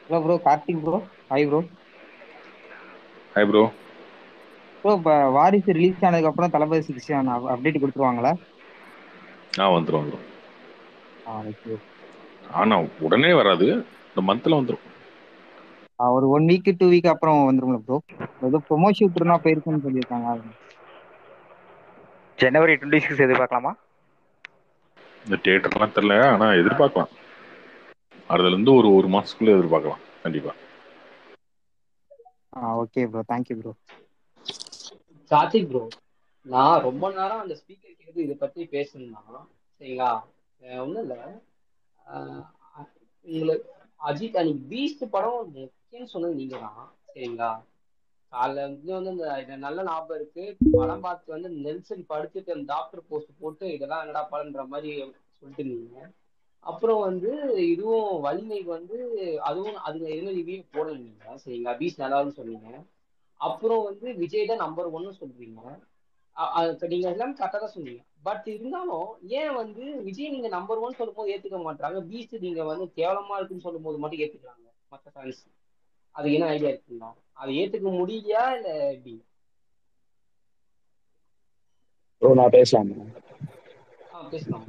Hello bro Karthik bro hi bro hi bro bro இப்போ Varisu release ஆனதுக்கு அப்புறம் தளபதி சிக்ஸ் அப்டேட் கொடுத்துருவாங்களா ஆ வந்துடும் வந்துடும் ஆ ஓகே ஆனால் உடனே வராது இந்த மந்தில் வந்துடும் ஒரு ஒன் வீக் டூ வீக் அப்புறம் வந்துருங்களா ப்ரோ ஏதோ ப்ரொமோ ஷூட் இருந்தா போயிருக்குன்னு சொல்லியிருக்காங்க ஜனவரி டுவெண்ட்டி சிக்ஸ் எதிர்பார்க்கலாமா இந்த தேட்டர்லாம் தெரில ஆனால் எதிர்பார்க்கலாம் அதுலேருந்து ஒரு ஒரு மாதத்துக்குள்ளே எதிர்பார்க்கலாம் கண்டிப்பாக ஆ okay bro thank you bro Karthik bro நான் ரொம்ப நேரம் அந்த ஸ்பீக்கர் கேட்டு இதை பத்தி பேசணும்னா சரிங்களா ஒன்றும் இல்லை உங்களுக்கு அஜித் அன்னைக்கு பீஸ்ட் படம் முக்கியம்னு சொன்னது நீங்க தான் சரிங்களா காலைல வந்து வந்து இந்த நல்ல ஞாபகம் இருக்கு படம் பார்த்து வந்து நெல்சன் படுத்துட்டு அந்த டாக்டர் போஸ்ட் போட்டு இதெல்லாம் என்னடா படம்ன்ற மாதிரி சொல்லிட்டு இருந்தீங்க அப்புறம் வந்து இதுவும் வலிமைக்கு வந்து அதுவும் அதுல எதுவும் ரிவ்யூ போடல நீங்க சரிங்களா பீஸ் நல்லான்னு சொன்னீங்க அப்புறம் வந்து விஜய் தான் நம்பர் ஒன்னு சொல்றீங்க நீங்க எல்லாமே கரெக்டாக தான் சொன்னீங்க பட் இருந்தாலும் ஏன் வந்து விஜய் நீங்க நம்பர் ஒன் சொல்லும் போது ஏத்துக்க மாட்டாங்க பீஸ் நீங்க வந்து கேவலமா இருக்குன்னு சொல்லும் போது மட்டும் ஏத்துக்கிறாங்க மற்ற ஃபேன்ஸ் அது என்ன ஐடியா இருக்குங்களா அதை ஏத்துக்க முடியலையா இல்ல எப்படி ப்ரோ நான் பேசலாமா ஆ பேசலாம்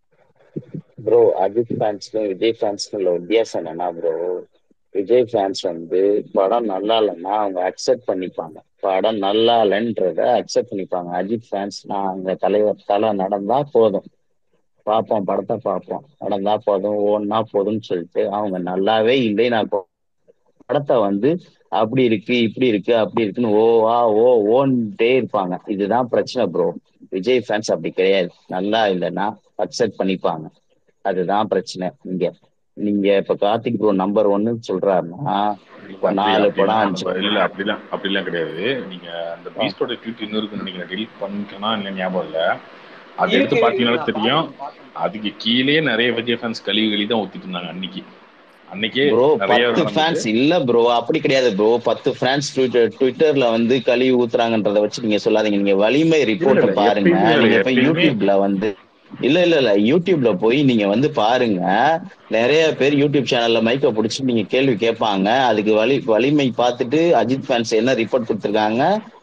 ப்ரோ அஜித் ஃபேன்ஸ்க்கும் விஜய் ஃபேன்ஸ்க்கும் உள்ள வித்தியாசம் என்னன்னா ப்ரோ விஜய் ஃபேன்ஸ் வந்து படம் நல்லா இல்லைன்னா அவங்க அக்செப்ட் பண்ணிப்பாங்க படம் நல்லா இல்லைன்றத அக்செப்ட் பண்ணிப்பாங்க அஜித் ஃபேன்ஸ் நான் அங்க தலைவர் தலை நடந்தா போதும் பார்ப்போம் படத்தை பார்ப்போம் நடந்தா போதும் ஓன்னா போதும்னு சொல்லிட்டு அவங்க நல்லாவே இல்லை நான் படத்தை வந்து அப்படி இருக்கு இப்படி இருக்கு அப்படி இருக்குன்னு ஓ ஆ ஓ ஓன்ட்டே இருப்பாங்க இதுதான் பிரச்சனை ப்ரோ விஜய் ஃபேன்ஸ் அப்படி கிடையாது நல்லா இல்லைன்னா அக்செப்ட் பண்ணிப்பாங்க அதுதான் பிரச்சனை இங்க நீங்க இப்ப கார்த்திக் ப்ரோ நம்பர் ஒன்னு சொல்றாருன்னா நாலு படம் அஞ்சு இல்ல அப்படிலாம் அப்படிலாம் கிடையாது நீங்க அந்த பீஸ்டோட ட்வீட் இன்னும் இருக்குன்னு நினைக்கிறேன் டெலிட் பண்ணிட்டேன்னா இல்ல ஞாபகம் இல்ல அது எடுத்து பாத்தீங்கன்னா தெரியும் அதுக்கு கீழே நிறைய விஜய் ஃபேன்ஸ் கழுவி கழுவி தான் ஊத்திட்டு இருந்தாங்க அன்னைக்கு அன்னைக்கே ப்ரோ பத்து ஃபேன்ஸ் இல்ல ப்ரோ அப்படி கிடையாது ப்ரோ பத்து ஃபேன்ஸ் ட்விட்டர் ட்விட்டர்ல வந்து கழுவி ஊத்துறாங்கன்றத வச்சு நீங்க சொல்லாதீங்க நீங்க வலிமை ரிப்போர்ட்டை பாருங்க நீங்க இப்ப யூடியூப்ல வந்து இல்ல இல்ல இல்ல யூடியூப்ல போய் நீங்க வந்து பாருங்க நிறைய பேர் யூடியூப் சேனல்ல மைக்க பிடிச்சி நீங்க கேள்வி கேட்பாங்க அதுக்கு வலி வலிமை பார்த்துட்டு அஜித் ஃபேன்ஸ் என்ன ரிப்போர்ட் கொடுத்துருக்காங்க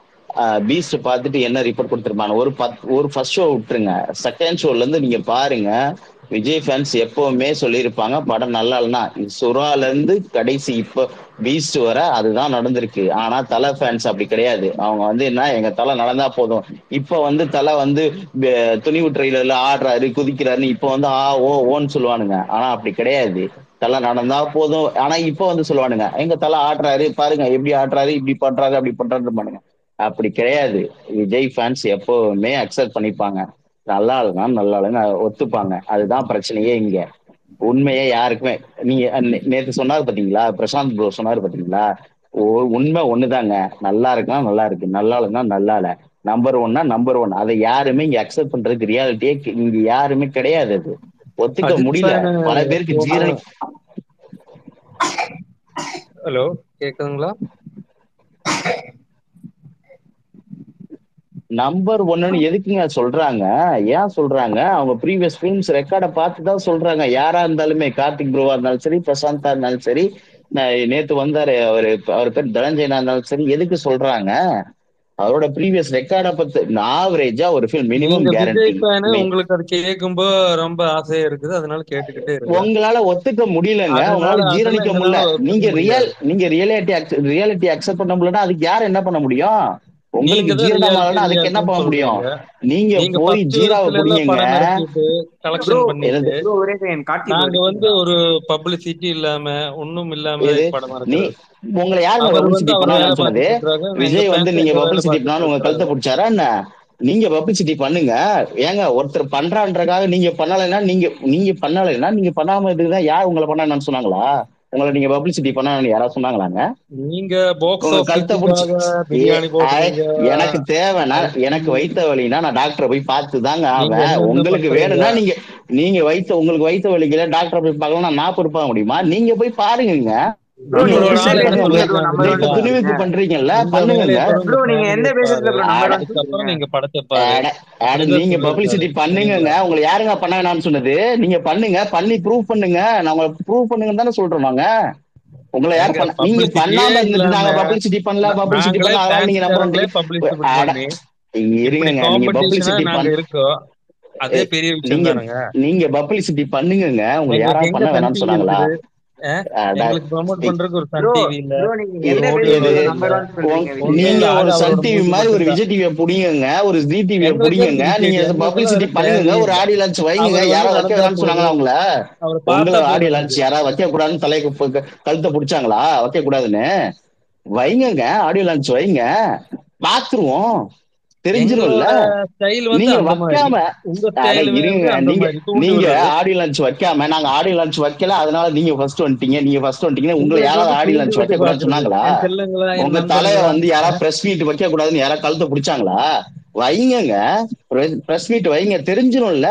பீஸ்ட் பார்த்துட்டு என்ன ரிப்போர்ட் கொடுத்துருப்பாங்க ஒரு பத் ஒரு ஃபர்ஸ்ட் ஷோ விட்டுருங்க செகண்ட் ஷோல இருந்து நீங்க பாருங்க விஜய் ஃபேன்ஸ் எப்பவுமே சொல்லியிருப்பாங்க படம் நல்லா இல்லைன்னா சுறால இருந்து கடைசி இப்போ பீஸ்ட் வர அதுதான் நடந்திருக்கு ஆனா தலை ஃபேன்ஸ் அப்படி கிடையாது அவங்க வந்து என்ன எங்க தலை நடந்தா போதும் இப்ப வந்து தலை வந்து துணிவு ட்ரெயிலர்ல ஆடுறாரு குதிக்கிறாரு இப்ப வந்து ஆ ஓ ஓன்னு சொல்லுவானுங்க ஆனா அப்படி கிடையாது தலை நடந்தா போதும் ஆனா இப்ப வந்து சொல்லுவானுங்க எங்க தலை ஆடுறாரு பாருங்க எப்படி ஆடுறாரு இப்படி பண்றாரு அப்படி பண்றாரு பாருங்க அப்படி கிடையாது விஜய் ஃபேன்ஸ் எப்பவுமே அக்செப்ட் பண்ணிப்பாங்க நல்லா இல்லைன்னா நல்லா இல்லைன்னு ஒத்துப்பாங்க அதுதான் பிரச்சனையே இங்க உண்மையே யாருக்குமே நீங்க நேத்து சொன்னாரு பாத்தீங்களா பிரசாந்த் ப்ரோ சொன்னாரு பாத்தீங்களா உண்மை ஒண்ணுதாங்க நல்லா இருக்குன்னா நல்லா இருக்கு நல்லா இல்லைன்னா நல்லா இல்ல நம்பர் ஒன்னா நம்பர் ஒன் அதை யாருமே இங்க அக்செப்ட் பண்றதுக்கு ரியாலிட்டியே இங்க யாருமே கிடையாது அது ஒத்துக்க முடியல பல பேருக்கு ஜீரணி ஹலோ கேக்குதுங்களா நம்பர் ஒன்னு எதுக்குங்க சொல்றாங்க ஏன் சொல்றாங்க அவங்க ப்ரீவியஸ் ஃபிலிம்ஸ் ரெக்கார்டை பார்த்து தான் சொல்றாங்க யாரா இருந்தாலுமே கார்த்திக் ப்ரோவா இருந்தாலும் சரி பிரசாந்தா இருந்தாலும் சரி நேத்து வந்தாரு அவரு அவர் பேர் தனஞ்சயனா இருந்தாலும் சரி எதுக்கு சொல்றாங்க அவரோட ப்ரீவியஸ் ரெக்கார்டை பத்தி ஆவரேஜா ஒரு ஃபிலிம் மினிமம் கேரண்டி உங்களுக்கு அது கேட்கும்போது ரொம்ப ஆசையா இருக்குது அதனால கேட்டுக்கிட்டே இருக்கு உங்களால ஒத்துக்க முடியலங்க உங்களால ஜீரணிக்க முடியல நீங்க ரியல் நீங்க ரியாலிட்டி ரியாலிட்டி அக்செப்ட் பண்ண முடியலன்னா அதுக்கு யார் என்ன பண்ண முடியும் உங்களுக்கு ஜீரணமாகலன்னா அதுக்கு என்ன பண்ண முடியும் நீங்க போய் ஜீராவை குடிங்க கலெக்ஷன் பண்ணிட்டு நாங்க வந்து ஒரு பப்ளிசிட்டி இல்லாம ஒண்ணும் இல்லாம படம் நீ உங்களை யாருங்க பப்ளிசிட்டி பண்ணாங்கன்னு சொன்னது விஜய் வந்து நீங்க பப்ளிசிட்டி பண்ணாலும் உங்க கழுத்தை பிடிச்சாரா என்ன நீங்க பப்ளிசிட்டி பண்ணுங்க ஏங்க ஒருத்தர் பண்றான்றக்காக நீங்க பண்ணலைன்னா நீங்க நீங்க பண்ணலைன்னா நீங்க பண்ணாம இதுதான் யார் உங்களை பண்ணான்னு சொன்னாங்களா உங்களை நீங்க பப்ளிசிட்டி பண்ணான்னு யாராவது சொன்னாங்களாங்க நீங்க உங்க கழுத்தை பிடிச்சி எனக்கு தேவைன்னா எனக்கு வைத்த வழினா நான் டாக்டரை போய் பார்த்து தாங்க ஆவேன் உங்களுக்கு வேணும்னா நீங்க நீங்க வைத்த உங்களுக்கு வைத்த வலிக்கல டாக்டரை போய் பார்க்கலாம் நான் பொறுப்பாக முடியுமா நீங்க போய் பாருங்க துணிவுக்கு பண்றீங்கல்ல பண்ணுங்க நீங்க பப்ளிசிட்டி பண்ணுங்க உங்களை யாருங்க பண்ண சொன்னது நீங்க பண்ணுங்க பண்ணி ப்ரூவ் பண்ணுங்க நான் உங்களை ப்ரூவ் பண்ணுங்க தானே சொல்றோம் நாங்க உங்களை யார் எங்க பண்ண நீங்க publicity பண்ணாம யே இருந்துட்டு நாங்க இல்லாம பப்ளிசிட்டி பண்ணல நா- பப்ளிசிட்டி நாங்களே பண்ணல அதனால நீங்க நம்பர் ஃபேன்ஸ்காரங்களே ஒன் பப்ளிசிட்டி அட பண்ணி இப்படி இருங்க நீங்க காம்படிஷனா பப்ளிசிட்டி நாங்க பண் இருக்கோம் அதே ஏய், பெரிய விஷயம் நீங்க தானுங்க நீங்க பப்ளிசிட்டி பண்ணுங்கங்க உங்களை எங்களுக்கு யாராவது எங்க பண்ண சன் வேணாம்னு டிவி சொன்னாங்களா இருக்குது அஹ்? அட, எங்களுக்கு ப்ரோமோட் இ- பண்றதுக்கு ஒரு சன் ப்ரோ டிவி இல்ல ப்ரோ நீங்க இ- என்ன ஒரு பேசி ஆடியோ இது இல்ல நம்பர் ஒன் உங்க- சொல்றீங்க ஒண்ணு விஜய் நீங்க இல்ல ஒரு ஆடு சன் அவரோட டிவி மூஞ்சி மாதிரி ஒரு மட்டும்தான் விஜய் டிவியை புடிங்கங்க ஒரு ஜி டிவியை எங்களுக்கு புடிங்கங்க இருக்கு நீங்க விஜய் எங்களுக்கு பப்ளிசிட்டி அதெல்லாம் பண்ணுங்க தேவையே ஒரு இல்ல ஆடியோ லான்ச் வைங்க அவர் வந்து யாராவது வைக்க நடந்தா வேணாம்னு போதும் சொன்னாங்களா உங்களை அவரை உங்களை பார்த்தா ஆடியோ போதும் லான்ச் எனக்கு யாராவது வைக்க கூடாதுன்னு தலைக்கு பு- கழுத்தை பிடிச்சாங்களா வைக்க கூடாதுன்னு வைங்கங்க ஆடியோ லான்ச் வைங்க பாத்துருவோம் தெரிஞ்சிரும்ல எங்களோட ஸ்டைல் வந்து நீங்க அந்த மாதிரி வைக்காம உங்க அட ஸ்டைல் இருங்க வந்து அந்த நீங்க மாதிரி தூண்டி நீங்க விடுறது ஆடியோ லான்ச் வைக்காம நாங்க ஆடியோ லான்ச் வைக்கல அதனால நீங்க ஃபர்ஸ்ட் வந்துட்டீங்க நீங்க ஃபர்ஸ்ட் வந்துட்டீங்க உங்களை உங்களுக்கு யாராவது வந்து ஆடியோ தூண்டி லான்ச் விட்டு வைக்க கூடாதுன்னு பாக்குறது சொன்னாங்களா என் செல்லுங்களா என் உங்க தலைய நண்பர்களா வந்து யாராவது பிரஸ் மீட் வைக்க கூடாதுன்னு யாராவது கழுத்தை பிடிச்சாங்களா வைங்கங்க பிரஸ் மீட் வைங்க தெரிஞ்சிரும்ல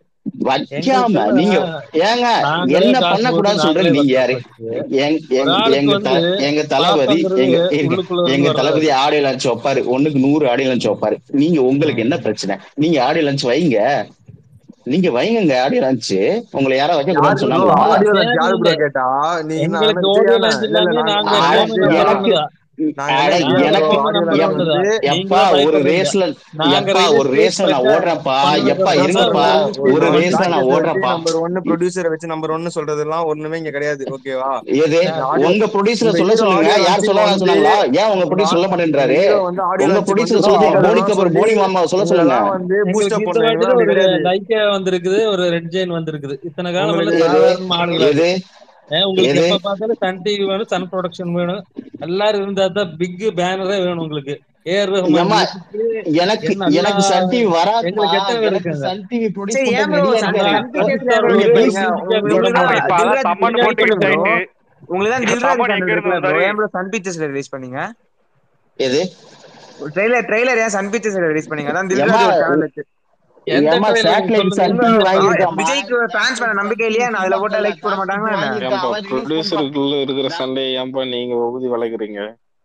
வைக்காம எங்களுக்கெல்லாம் நீங்க ஏங்க நாங்களே என்ன காசு பண்ண போட்டு கூடாதுன்னு சொல்றது நாங்களே நீங்க வந்தோம் யாரு ஃபர்ஸ்ட் எங்க ஒரு எங்க ஆளுக்கு எங்க வந்து த- எங்க தளபதி பாசங்கிறது எங்க இருங்க உள்ளுக்குள்ள எங்க இருந்து வர்றது தளபதி அது ஆடியோ லான்ச் வைப்பாரு ஒண்ணுக்கு நூறு ஆடியோ லான்ச் வைப்பாரு நீங்க உங்களுக்கு என்ன ம். பிரச்சனை நீங்க ஆடியோ லான்ச் வைங்க நீங்க வைங்கங்க ஆடியோ லான்ச் உங்களை யாரும் வைக்க யாரு கூடாதுன்னு ப்ரோ சொன்னாங்களா எங்களுக்கு ஆடியோ லான்ச் யாரு தேவையில்லை ப்ரோ கேட்டா நீங்க நாங்க எங்களுக்கு விஜய் ஆடியோ தானே லான்ச் இல்ல இல்ல இல்லாம நாங்க நாங்க நாங்க எப்பவுமே விஜய் நம்பர் தானே எனக்கு ஒன்று தான் நாங்க அட என்ன விஜய் நாங்க ப்ரோ எனக்கு எப்பவுமே ஆடியோ நம்பர் லான்ச் ஒன்று எப்- தான் வந்து எப்பா நீங்களே ஒரு பயப்படுறீங்க ரேஸ்ல நாங்க எப்பா ஒரு ரியல் ரேஸ்ல நான் பிரச்சனை ஓடுறேன்ப்பா பண்ணதுக்கு எப்பா அப்புறம் தான் இருங்கப்பா ஒரு ப்ரோ யூடியூப் ஒரு நான் ரேஸ்ல நான் ஜாக்கெட் வச்சு ஓடுறேன்ப்பா நம்பர் ஒன்னு ப்ரொடியூசரை வச்சு நம்பர் ஒன்னு சொல்றது எல்லாம் ஒண்ணுமே இங்க கிடையாது ஓகேவா எது நீங்க ஆடியோ உங்க ப்ரொடியூசரை உங்க சொல்ல ஹீரோ சொல்லுங்க ஆடியோ யார் லான்ச்சுக்கு சொல்ல வந்து சொன்னாங்களா ஏன் உங்க உங்க ப்ரொடியூசர் சொல்ல உங்க மாட்டேன்றாரு ஹீரோ வந்து ஆடியோ உங்க லான்ச்சுக்கு வந்து ப்ரொடியூசர் ப்ரோ சொல்லுங்க போனி இதெல்லாம் கபூர் சொல்லி போனி மாமாவை சொல்ல சொல்லுங்க உங்களெல்லாம் வந்து எங்களுக்கு பூஸ்டப் இந்த பண்ணணும் வாட்டில எங்களுக்கு அப்படி ஒரு கிடையாது லைக்கா வந்திருக்குது ஒரு ரெட் ஜெயின் வந்திருக்குது இத்தனை காலம் எல்லாம் உங்களுக்கு எது சாதாரண ஆளுகளா எது இருக்கு ஏன் உங்களுக்கு எது எப்ப பார்த்தாலும் சன் டிவி வேணும் சன் ப்ரொடக்ஷன் வேணும் எல்லாரும் இருந்தா தான் பிக் பேனரே வேணும் உங்களுக்கு ஏஆர் ரஹ்மான் ஏம்மா மியூசிக் எனக்கு என்ன எல்லா எனக்கு சன் டிவி வராதுமா எங்களுக்கு எத்தனை பேர் எனக்கு இருக்காங்க சன் டிவி ப்ரொடியூஸ் சரி ஏன் பண்றதுக்கு ப்ரோ ரெடியா சன் இருக்காரு சன் பவர் பிக்சர்ஸ்ல ஸ்டார் ப்ரோ நீங்க ஒரு இப்ப ப்ளீஸ் நீங்க மியூசிக்கே போட உங்களுக்கு தான் மாட்டேன் இப்ப அதான் தில்ராஜ் தமன் தில்ராஜ் போட்டு ப்ரோ டைட்டு உங்களுக்கு தான் தில்ராஜ் தமன் சேனல் எங்க இருந்து இருக்குல்ல ப்ரோ வந்தாரு ஏன் ப்ரோ சன் பிக்சர்ஸ்ல ரிலீஸ் பண்ணீங்க எது ட்ரெய்லர் ட்ரெய்லர் ஏன் சன் பிக்சர்ஸ்ல ரிலீஸ் பண்ணீங்க அதான் ஏமா தில்ராஜ் ஒரு சேனல் இருக்கு எந்த ஏமா ட்ரெயிலர் சேட்டலைட் சொல்லுங்க சன் உங்க டிவி ஆ, வாங்கியிருக்காமா விஜய்க்கு ஃபேன்ஸ் மேல நம்பிக்கை இல்லையா நான் அதுல போட்டா லைக் போட காசு கொடுத்து மாட்டாங்களா என்ன வாங்கியிருக்கா ஏன்பா அவன் ரிலீஸ் பண்றான் ப்ரொடியூசருக்குள்ள இருக்கிற நான் சண்டை ஏன்பா நீங்க ஊதி வளர்க்குறீங்க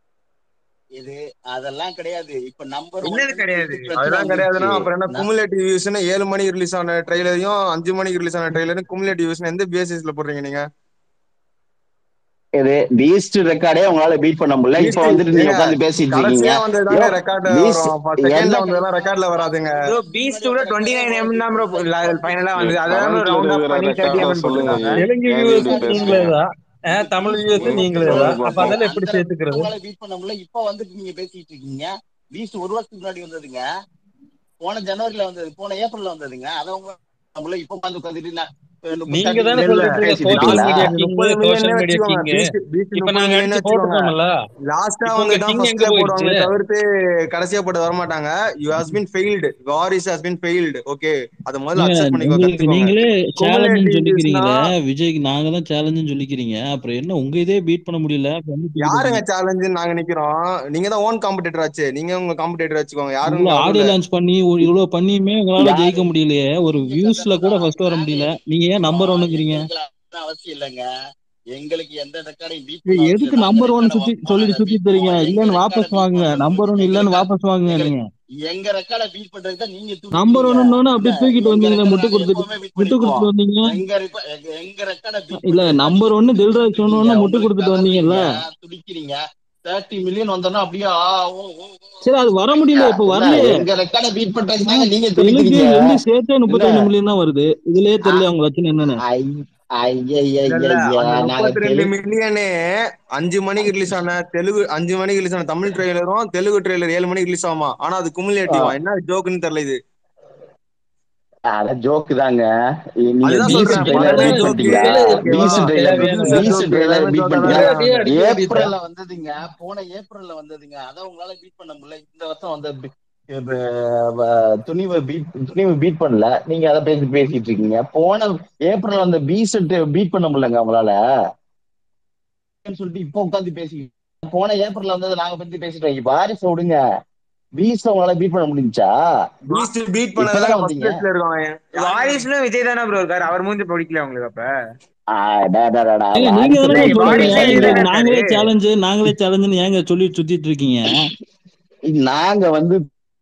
இது அதெல்லாம் கிடையாது இப்ப நம்பர் என்னது ஒன்னு கிடையாது சொல்லிட்டு பிரச்சனை அதெல்லாம் கிடையாதுன்னா வந்துருச்சு அப்புறம் என்ன நான் குமுலேட்டிவ் வியூஸ்னு ஏழு மணிக்கு ரிலீஸ் ஆன ட்ரெய்லரையும் அஞ்சு மணிக்கு ரிலீஸ் ஆன ட்ரெய்லரும் குமுலேட்டிவ் வியூஸ் எந்த பேசிஸ்ல போடுறீங்க நீங்க இது பீஸ்ட் ரெக்கார்டே உங்களால பீட் பண்ண முடியல இப்ப பீஸ்ட் வந்துட்டு நீங்க ஏங்க உட்காந்து பேசிட்டு இருக்கீங்க கடைசியா வந்தது தாங்க யோ ரெக்கார்ட்ல பீஸ்ட் வரும் என்ன செகண்ட்ல வந்ததெல்லாம் கடைசியா ரெக்கார்ட்ல வந்தது வராதுங்க ப்ரோ பீஸ்ட் பீஸ்ட் முன்னாடி கூட வந்த டுவெண்ட்டி ரெக்கார்டே நைன் உங்களால எம் பீட் தான் பண்ண ப்ரோ முடியல ஃபைனலா இப்ப வந்தது இப்ப அதான் ப்ரோ கரண்ட்ல ரவுண்ட் ஆஃப் இருக்கிற பண்ணி தேர்ட்டி ரெக்கார்டை எம்என் சொல்லுங்க போட்டுருக்காங்க ஏன் தெலுங்கு ஏன் இப்படி வியூவர்ஸும் நீங்களே பேசுறீங்க தான் அஹ், தமிழ் வியூவர்ஸும் நீங்களே இப்ப தான் சொல்லுங்க அப்ப இப்ப பாப்போம் அதெல்லாம் எப்படி அந்த ரெக்கார்டை சேர்த்துக்கிறது உங்களால பீட் பண்ண முடியல இப்ப வந்துட்டு நீங்க பேசிட்டு இருக்கீங்க பீஸ்ட் ஒரு வருஷத்துக்கு முன்னாடி வந்ததுங்க போன ஜனவரில வந்தது போன ஏப்ரல்ல வந்ததுங்க அதை உங்க நம்மள இப்ப உட்காந்து உட்காந்துட்டு நான் முப்பத்தி நீங்க தேர்ட்டி தானே இல்ல மில்லியன் இல்ல சொல்லிட்டு இருக்க பேசிட்டு சோஷியல் இருக்கீங்களா மீடியா லாஸ்ட் கிங் முப்பது சோஷியல் மில்லியனே மீடியா வச்சுக்கோங்க கிங் பீஸ்ட் பீஸ்ட் இப்ப முப்பது நாங்க மில்லியனே அடிச்சு வச்சுக்கோங்க போட்டுட்டோம்ல லாஸ்டா இப்ப உங்க வந்து தான் கிங் எங்க ஃபர்ஸ்ட்ல போயிடுச்சு போடுவாங்களே தவிர்த்து கடைசியா போட்டு வர மாட்டாங்க you has been failed Varis has been failed okay அதை முதல்ல ஏங்க அக்செப்ட் பண்ணிக்கோ உங்களுக்கு கத்துக்கோங்க நீங்களே சேலஞ்சுன்னு குமுலேட்டிவ் வியூஸ்னா சொல்லிக்கிறீங்களே விஜய்க்கு நாங்க தான் சேலஞ்சுன்னு சொல்லிக்கிறீங்க அப்புறம் என்ன உங்க இதே பீட் பண்ண முடியல அப்புறம் என்ன சொல்லிக்கிறீங்க யாருங்க சேலஞ்சு நாங்க நிக்கிறோம் நீங்க தான் ஓன் காம்படிட்டர் ஆச்சு நீங்க உங்க காம்படிட்டர் வச்சுக்கோங்க யாரும் இவ்வளவு இங்க ஆடியோ வரல லான்ச் பண்ணி ஒரு இவ்வளவு பண்ணியுமே உங்களால ஜெயிக்க யாரு முடியலையே ஒரு நீங்க வியூஸ்ல கூட கத்துறதா ஃபர்ஸ்ட் வர நாங்க முடியல என்ன நீங்க ஏன் நம்பர் சொல்றோம் ஒன்னுங்கிறீங்க எங்களுக்கு அவசியம் இல்லைங்க எங்களுக்கு எந்த ரெக்கார்டையும் பீட் ஏய், பண்ண அவசியம் எதுக்கு இல்லை நாங்க நம்பர் ஒன் ரெக்கார்டை சுத்தி வைப்போம் சொல்லிட்டு நாங்க சுத்தி பீட் தரீங்க பண்ணுவோம் எங்க இல்லன்னு ரெக்கார்டை வாபஸ் பீட் வாங்குங்க பண்றதுக்கு நம்பர் ஒன் எங்க இல்லன்னு ரெக்கார்ட் வாபஸ் வாங்குங்க எங்க நீங்க எங்க ரெக்கார்டை பீட் பண்றதுக்கு தான் நீங்க நம்பர் துடிக்கிறீங்க ஒன்னு என்ன அப்படியே தூக்கிட்டு எங்க வந்தீங்களே ரெக்கார்டை முட்டு நாங்க கொடுத்துட்டு எப்பவுமே பீட் முட்டு பண்ணிக்குவோம் கொடுத்துட்டு வந்தீங்க எங்க repa- எங்க எங்க ரெக்கார்டை பீட் இல்ல பண்றதுக்கு தான் நம்பர் நீங்க ஒன்னு துடிச்சிட்டு தில்ராஜ் இருக்கீங்க சொன்னோன்னு முட்டு உங்களுக்கு கொடுத்துட்டு கதறீங்க வந்தீங்கல்ல துடிக்கிறீங்க தேர்ட்டி மில்லியன் வந்தோன்னா அப்படியே ஆ, ஓ, ஓ, ஓ, சரி அது வர முடியல இப்ப என்ன வரலையே எங்க ரெக்கார்டை பீட் பண்றதுக்கு ஆ, தாங்க நீங்க தெலுங்கு துடிக்கிறீங்க ரெண்டு சேர்த்தே என்ன முப்பத்தி ரெண்டு மில்லியன் தான் வருது இதுலயே ஆ, தெரியல அவங்க லட்சணம் என்னன்னு ஐ- ஐயையையைய, இல்ல இல்ல அந்த நாங்க முப்பத்தி ரெண்டு தெலுங்கு மில்லியனே அஞ்சு மணிக்கு ரிலீஸ் ஆன தெலுங்கு அஞ்சு மணிக்கு ரிலீஸ் ஆன தமிழ் ட்ரெய்லரும் தெலுங்கு ட்ரெய்லர் ஏழு மணிக்கு ரிலீஸ் ஆகுமா ஆனா அது குமுலேட்டிவா என்ன ஜோக்குன்னு தெரியல இது அட ஜோக்கு தாங்க நீங்க அதுதான் பீஸ் சொல்றேன் ட்ரெய்லர் படமே பீட் ஜோக்கு பண்ணிட்டீங்களா ஓகேவா Beast trailer producer Beast joke trailer எல்லாமே பீட் ஜோக்கா தான் பண்ணிட்டீங்களா நேரடியா இருக்காங்க அடிக்க வேண்டியதுதான் ஏப்ரல்ல வந்ததுங்க போன ஏப்ரல்ல வந்ததுங்க அத உங்களால பீட் பண்ண முடியல இந்த வருஷம் வந்த பி- இப்ப, வ- துணிவை பீட் துணிவை பீட் பண்ணல நீங்க அதை பேசி பேசிட்டு இருக்கீங்க போன ஏப்ரல் வந்த பீஸ் பீட் பண்ண முடியலங்க உங்களால சொல்லிட்டு இப்போ உட்காந்து பேசி போன ஏப்ரல்ல வந்தது நாங்க பத்தி பேசிட்டு இருக்கோம் வாரிசு விடுங்க பீஸ் உங்களால பீட் பண்ண முடிஞ்சா பீஸ்ட் பீட் இப்பதானே பண்ணதாங்க ஃபர்ஸ்ட் வந்தீங்க பிளேஸ்ல இருக்கான் வாரிசுல விஜய் தானே ப்ரோ இருக்காரு அவர் மூஞ்சி பிடிக்கல உங்களுக்கு அப்ப ஆ, டா, டா, டா, டா, ஏங்க நீங்க வாரிசு தானங்க இல்ல பீட் சொல்றீங்க வாரிசுல பண்ணல விஜய் இது தானே நாங்களே இருக்காரு சேலஞ்சு நாங்களே சேலஞ்சுன்னு ஏங்க சொல்லி சுத்திட்டு இருக்கீங்க நாங்க வந்து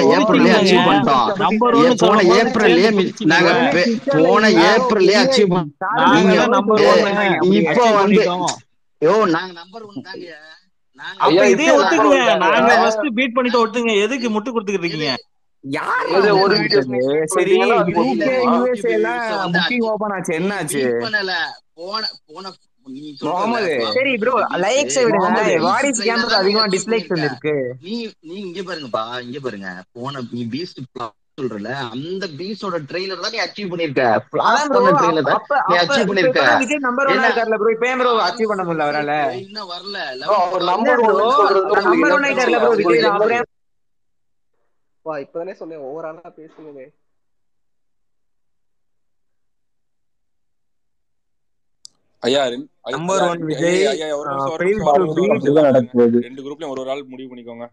ஏப்ரல்லே அச்சீவ் பண்ணிட்டோம் நம்பர் ஏ, ஒன்னு போன சொல்லும் போது ஏப்ரல்லே சேர்ந்து மி- நாங்க பிரிச்சுக்கோங்க. பெ- போன ஏப்ரல்லே அச்சீவ் பண்ணோம் நாங்க நீங்க தான் நம்பர் ஏ, ஒன்னு இப்போ வந்து யோ நாங்க நம்பர் ஒன் தாங்க நாங்க அப்ப ஐயா இதே இப்போ ஒத்துக்குங்க நம்பர் நாங்க ஒன்றாங்க ஃபர்ஸ்ட் பீட் பண்ணிட்டு ஒத்துங்க எதுக்கு முட்டு கொடுத்துக்கிட்டு எது இருக்கீங்க யார் எது முட்டு ஒரு வீடியோஸ் கொடுத்தது நீங்க ஸ்பீட் சரி பண்ணிட்டீங்கன்னா அது இல்ல யூகே ஒத்துக்குமா யூஎஸ்ஏ யூடியூப் எல்லாம் ரிவ்யூஸ் வந்து புக்கிங் அச்சீவ் ஓபன் ஆச்சு நீ என்னாச்சு பீட் பண்ணல போன போன நீ சொல்றல முகமது ஃபிளாப் சரி ப்ரோ பீஸ்ட் லைக்ஸை விடுங்க முகமது பீஸ்ட் வாரிஸ் ட்ரெய்லர் கேம்புக்கு தான் நீ அதிகமா அச்சீவ் டிஸ்லைக்ஸ் பண்ணிருக்க வந்திருக்கு நீ நீ இங்க பாருங்கப்பா இங்க பாருங்க போன நீ பீஸ்ட் ஃபிளாப் சொல்றல அந்த பீஸ்டோட ட்ரெய்லர் தான் நீ அச்சீவ் பண்ணிருக்க அதான் ஃபிளாப் ப்ரோ பண்ண ட்ரெய்லர் தான் அப்ப நீ அப்ப அச்சீவ் இப்ப பண்ணிருக்க இப்பதான் விஜய் நம்பர் ஒன்னா என்ன இருக்காருல்ல ப்ரோ இப்ப ஏன் ப்ரோ ஆறு அச்சீவ் பண்ண முடியல அவரால வந்திருக்கு இன்னும் வரல ப்ரோ லெவன் அவர் டுவெல் நம்பர் இல்ல ஒன்னு ப்ரோ சொல்றதுல உங்களுக்கு நம்பர் என்ன ஒன் ஆயிட்டாருல பிரச்சனை ப்ரோ விஜய் உங்களுக்கு தான் என்ன அப்புறம் ஏன் வா இப்பதானே சொன்னேன் ஓவராலா பேசுங்கன்னு ஐயா ரெண்டு ஐயா நம்பர் ஐயா ஒன் ரெண்டு விஜய் ஐயா ஐயா ஒரு நிமிஷம் ஒரு ஃபெயில் நிமிஷம் டு ஒரு நிமிஷம் ஒரு பீட் நிமிஷம் அப்படிதான் இருங்க நடக்குது ரெண்டு குரூப்லயும் ஒரு ஒரு ஆள் முடிவு பண்ணிக்கோங்க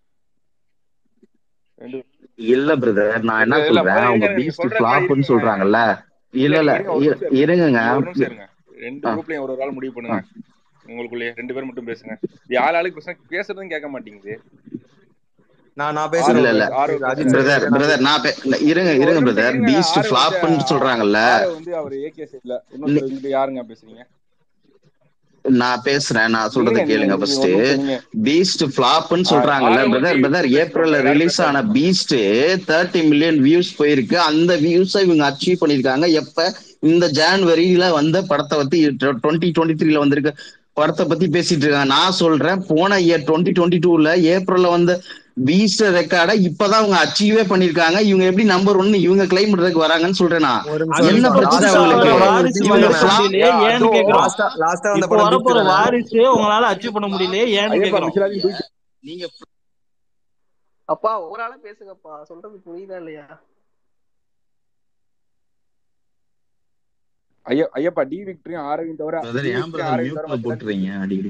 ரெண்டு இல்ல பிரதர் நான் என்ன இல்ல இல்ல சொல்றேன் முதல்ல அவங்க இருங்க நீங்க பீஸ்ட் சொல்றதுக்கு முன்னாடி ஃபிளாப்னு இருங்க சொல்றாங்கல்ல இல்ல இல்ல இல்ல நீங்க இருங்க ஒரு இ- நிமிஷம் இருங்க இருங்கங்க நீங்க ஒரு நிமிஷம் இருங்க ரெண்டு ஆ, குரூப்லயும் ஒரு ஒரு ஆள் முடிவு ஆ. பண்ணுங்க உங்களுக்குள்ளேயே ரெண்டு பேர் மட்டும் பேசுங்க இது ஆள் ஆளுக்கு பேசுனா பேசுறதும் கேட்க மாட்டேங்குது நான் நான் ஆறு பேசுறேன் இல்ல bro. இல்ல ஆறு இது அஜித் பேசுறாரு சார் பிரதர் நான் பிரதர் பேசுறேன் நான் பே- இல்ல, இருங்க நீங்க ஒரு இருங்க நிமிஷம் பிரதர் இருங்க பீஸ்ட் ஆறு வந்து ஃபிளாப்னு சொல்றாங்கல்ல ஆறு வந்து அவர் ஏகே சைட்ல நீ- இன்னொருத்தர் இங்கிட்டு யாருங்க பேசுறீங்க நான் பேசுறேன் நான் நீங்க சொல்றத நீங்க கேளுங்க நீங்க ஃபர்ஸ்ட் ஒரு நிமிஷம் நீங்க பீஸ்ட் ஃபிளாப்னு ஆ- சொல்றாங்கல்ல ஆறு வந்து பிரதர் பிரதர் பேசிட்டு ஏப்ரல்ல போங்க எல்லாரும் ரிலீஸ் ஆன பேசட்டும் பீஸ்ட் தேர்ட்டி மில்லியன் வியூஸ் போயிருக்கு அந்த வியூஸை இவங்க அச்சீவ் பண்ணிருக்காங்க எப்ப இந்த ஜான்வரியில வந்த படத்தை பத்தி டுவெண்ட்டி டுவெண்ட்டி த்ரீல வந்திருக்க படத்தை பத்தி பேசிட்டு இருக்காங்க நான் சொல்றேன் போன இயர் டுவெண்ட்டி டுவெண்ட்டி டூல ஏப்ரல்ல வந்த பீஸ்ட் ரெக்கார்டை இப்பதான் அவங்க அச்சீவே பண்ணிருக்காங்க இவங்க எப்படி நம்பர் ஒன்னு இவங்க கிளைம் பண்றதுக்கு வராங்கன்னு சொல்றேன் நான் ஒரு நிமிஷம் என்ன இருப்பா பிரச்சனை லாஸ்டா அவங்களுக்கு வர வாரிசு பீஸ்ட் இவங்க வரப்போற தானே flop முடியலையே யா ஏன்னு அதோ கேக்குறோம் லாஸ்டா லாஸ்டா வந்த இப்போ படம் பீஸ்ட் வரப்போற தானே வாரிசு உங்களால நீங்க அச்சீவ் பண்ண flop முடியலையே ஏன்னு ஐயப்பா கேக்குறோம் மிஷிலாதையும் நீங்க தூக்கி நீங்க அப்பா ஓவராலா பேசுங்கப்பா சொல்றது புரியுதா இல்லையா ஐயா ஐயப்பா டி விக்டரியும் ஆரவியும் தவிர பிரதர் டி ஏன் விக்டரியும் பிரதர் ஆரவியும் தவிர மியூட்ல மத்த போட்டுறீங்க அடிக்கடி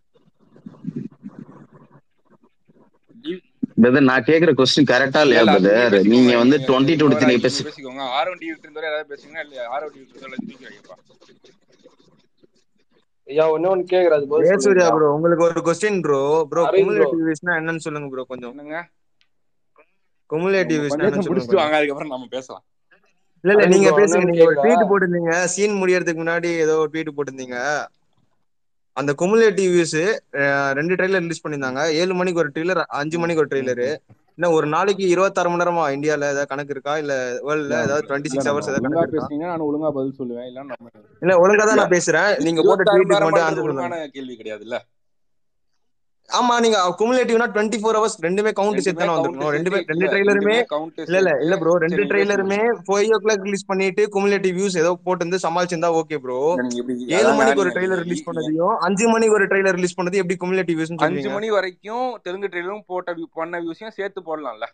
டி- பிரதர் நான் கேக்குற கொஸ்டின் கரெக்டா இல்ல இல்லையா இல்ல அது பிரதர் நீங்க நீங்க பேசிக்கோங்க வந்து நீங்க டுவெண்ட்டி நீங்க டுவெண்ட்டி த்ரீ நீங்க பேசி பேசிக்கோங்க ஆரவன் டி விக்டரி தவிர ஏதாவது பேசுங்க இல்ல ஆரவன் டி விக்டரி தவிர தூக்கி ஐயப்பா ஐயா ஒண்ணே ஒண்ணு கேக்குறது அது பதில் ஜெயசூர்யா சொல்லுங்கய்யா ப்ரோ உங்களுக்கு ஒரு question bro bro Aravind bro cumulative வியூஸ்னா என்னன்னு சொல்லுங்க ப்ரோ கொஞ்சம் என்னங்க குமுலேட்டிவ் உங்க வியூஸ்னா பஞ்சாயத்தை என்னன்னு சொல்லுங்க முடிச்சுட்டு கொஞ்சம் வாங்க அதுக்கப்புறம் நம்ம பேசலாம் இல்ல இல்ல அரவிந்த் நீங்க ப்ரோ பேசுங்க ஒண்ணு நீங்க ஒரு கேக்குதா ட்வீட் போட்டிருந்தீங்க சீன் முடியறதுக்கு முன்னாடி ஏதோ ஒரு ட்வீட் போட்டிருந்தீங்க அந்த குமுலேட்டிவ் வியூஸ் ரெண்டு ட்ரெய்லர் ரிலீஸ் பண்ணியிருந்தாங்க ஏழு மணிக்கு ஒரு ட்ரெய்லர் அஞ்சு ம் மணிக்கு ஒரு ம் ட்ரெய்லர் ம் இன்னும் ஒரு நாளைக்கு இருபத்தாறு மணி நேரமா இந்தியால ஏதாவது கணக்கு இருக்கா இல்ல வேர்ல்ட்ல இல்ல ஏதாவது டுவெண்ட்டி இல்ல சிக்ஸ் நம்ம ஹவர்ஸ் ஏதாவது ஒழுங்கா கணக்கு இருக்கா பேசுனீங்கன்னா நான் ஒழுங்கா பதில் சொல்லுவேன் இல்ல நம்ம இல்ல ஒழுங்கா தான் இல்ல நான் பேசுறேன் நீங்க போட்ட இருபத்தாறு மணி ட்வீட்டுக்கு மட்டும் நேரமான்றது ஆன்சர் சொல்லுங்க ஒழுங்கான கேள்வி கிடையாதுல்ல ஆமா நீங்க குமுலேட்டிவ்னா டுவெண்ட்டி ஃபோர் ஹவர்ஸ் ரெண்டுமே கவுண்ட் சேர்த்து ரெண்டுமே தானே கவுண்ட் வந்திருக்கணும் ரெண்டு சேர்த்து ரெண்டு இல்ல ட்ரெய்லருமே ரெண்டுமே கவுண்ட் இல்ல இல்ல சேர்த்து இல்ல ப்ரோ சரி ரெண்டு நீங்களே ட்ரெய்லருமே சொல்லுங்க ஃபைவ் ஓ கிளாக் ரிலீஸ் பண்ணிட்டு குமுலேட்டிவ் வியூஸ் ஏதோ போட்டு சமாளிச்சிருந்தா ஓகே ப்ரோ இல்ல நீங்க எப்படி ஏழு அதாங்க மணிக்கு ஒரு நீங்க ட்ரெய்லர் நீங்க ரிலீஸ் லீ- பண்ணதையும் அஞ்சு மணிக்கு ஒரு ட்ரெய்லர் ரிலீஸ் பண்ணது எப்படி குமுலேட்டிவ் வியூஸ்னு அஞ்சு சொல்லுவீங்க மணி வரைக்கும் தெலுங்கு ட்ரெயிலரும் போட்ட view- பண்ண வியூஸையும் சேர்த்து போடலாம்ல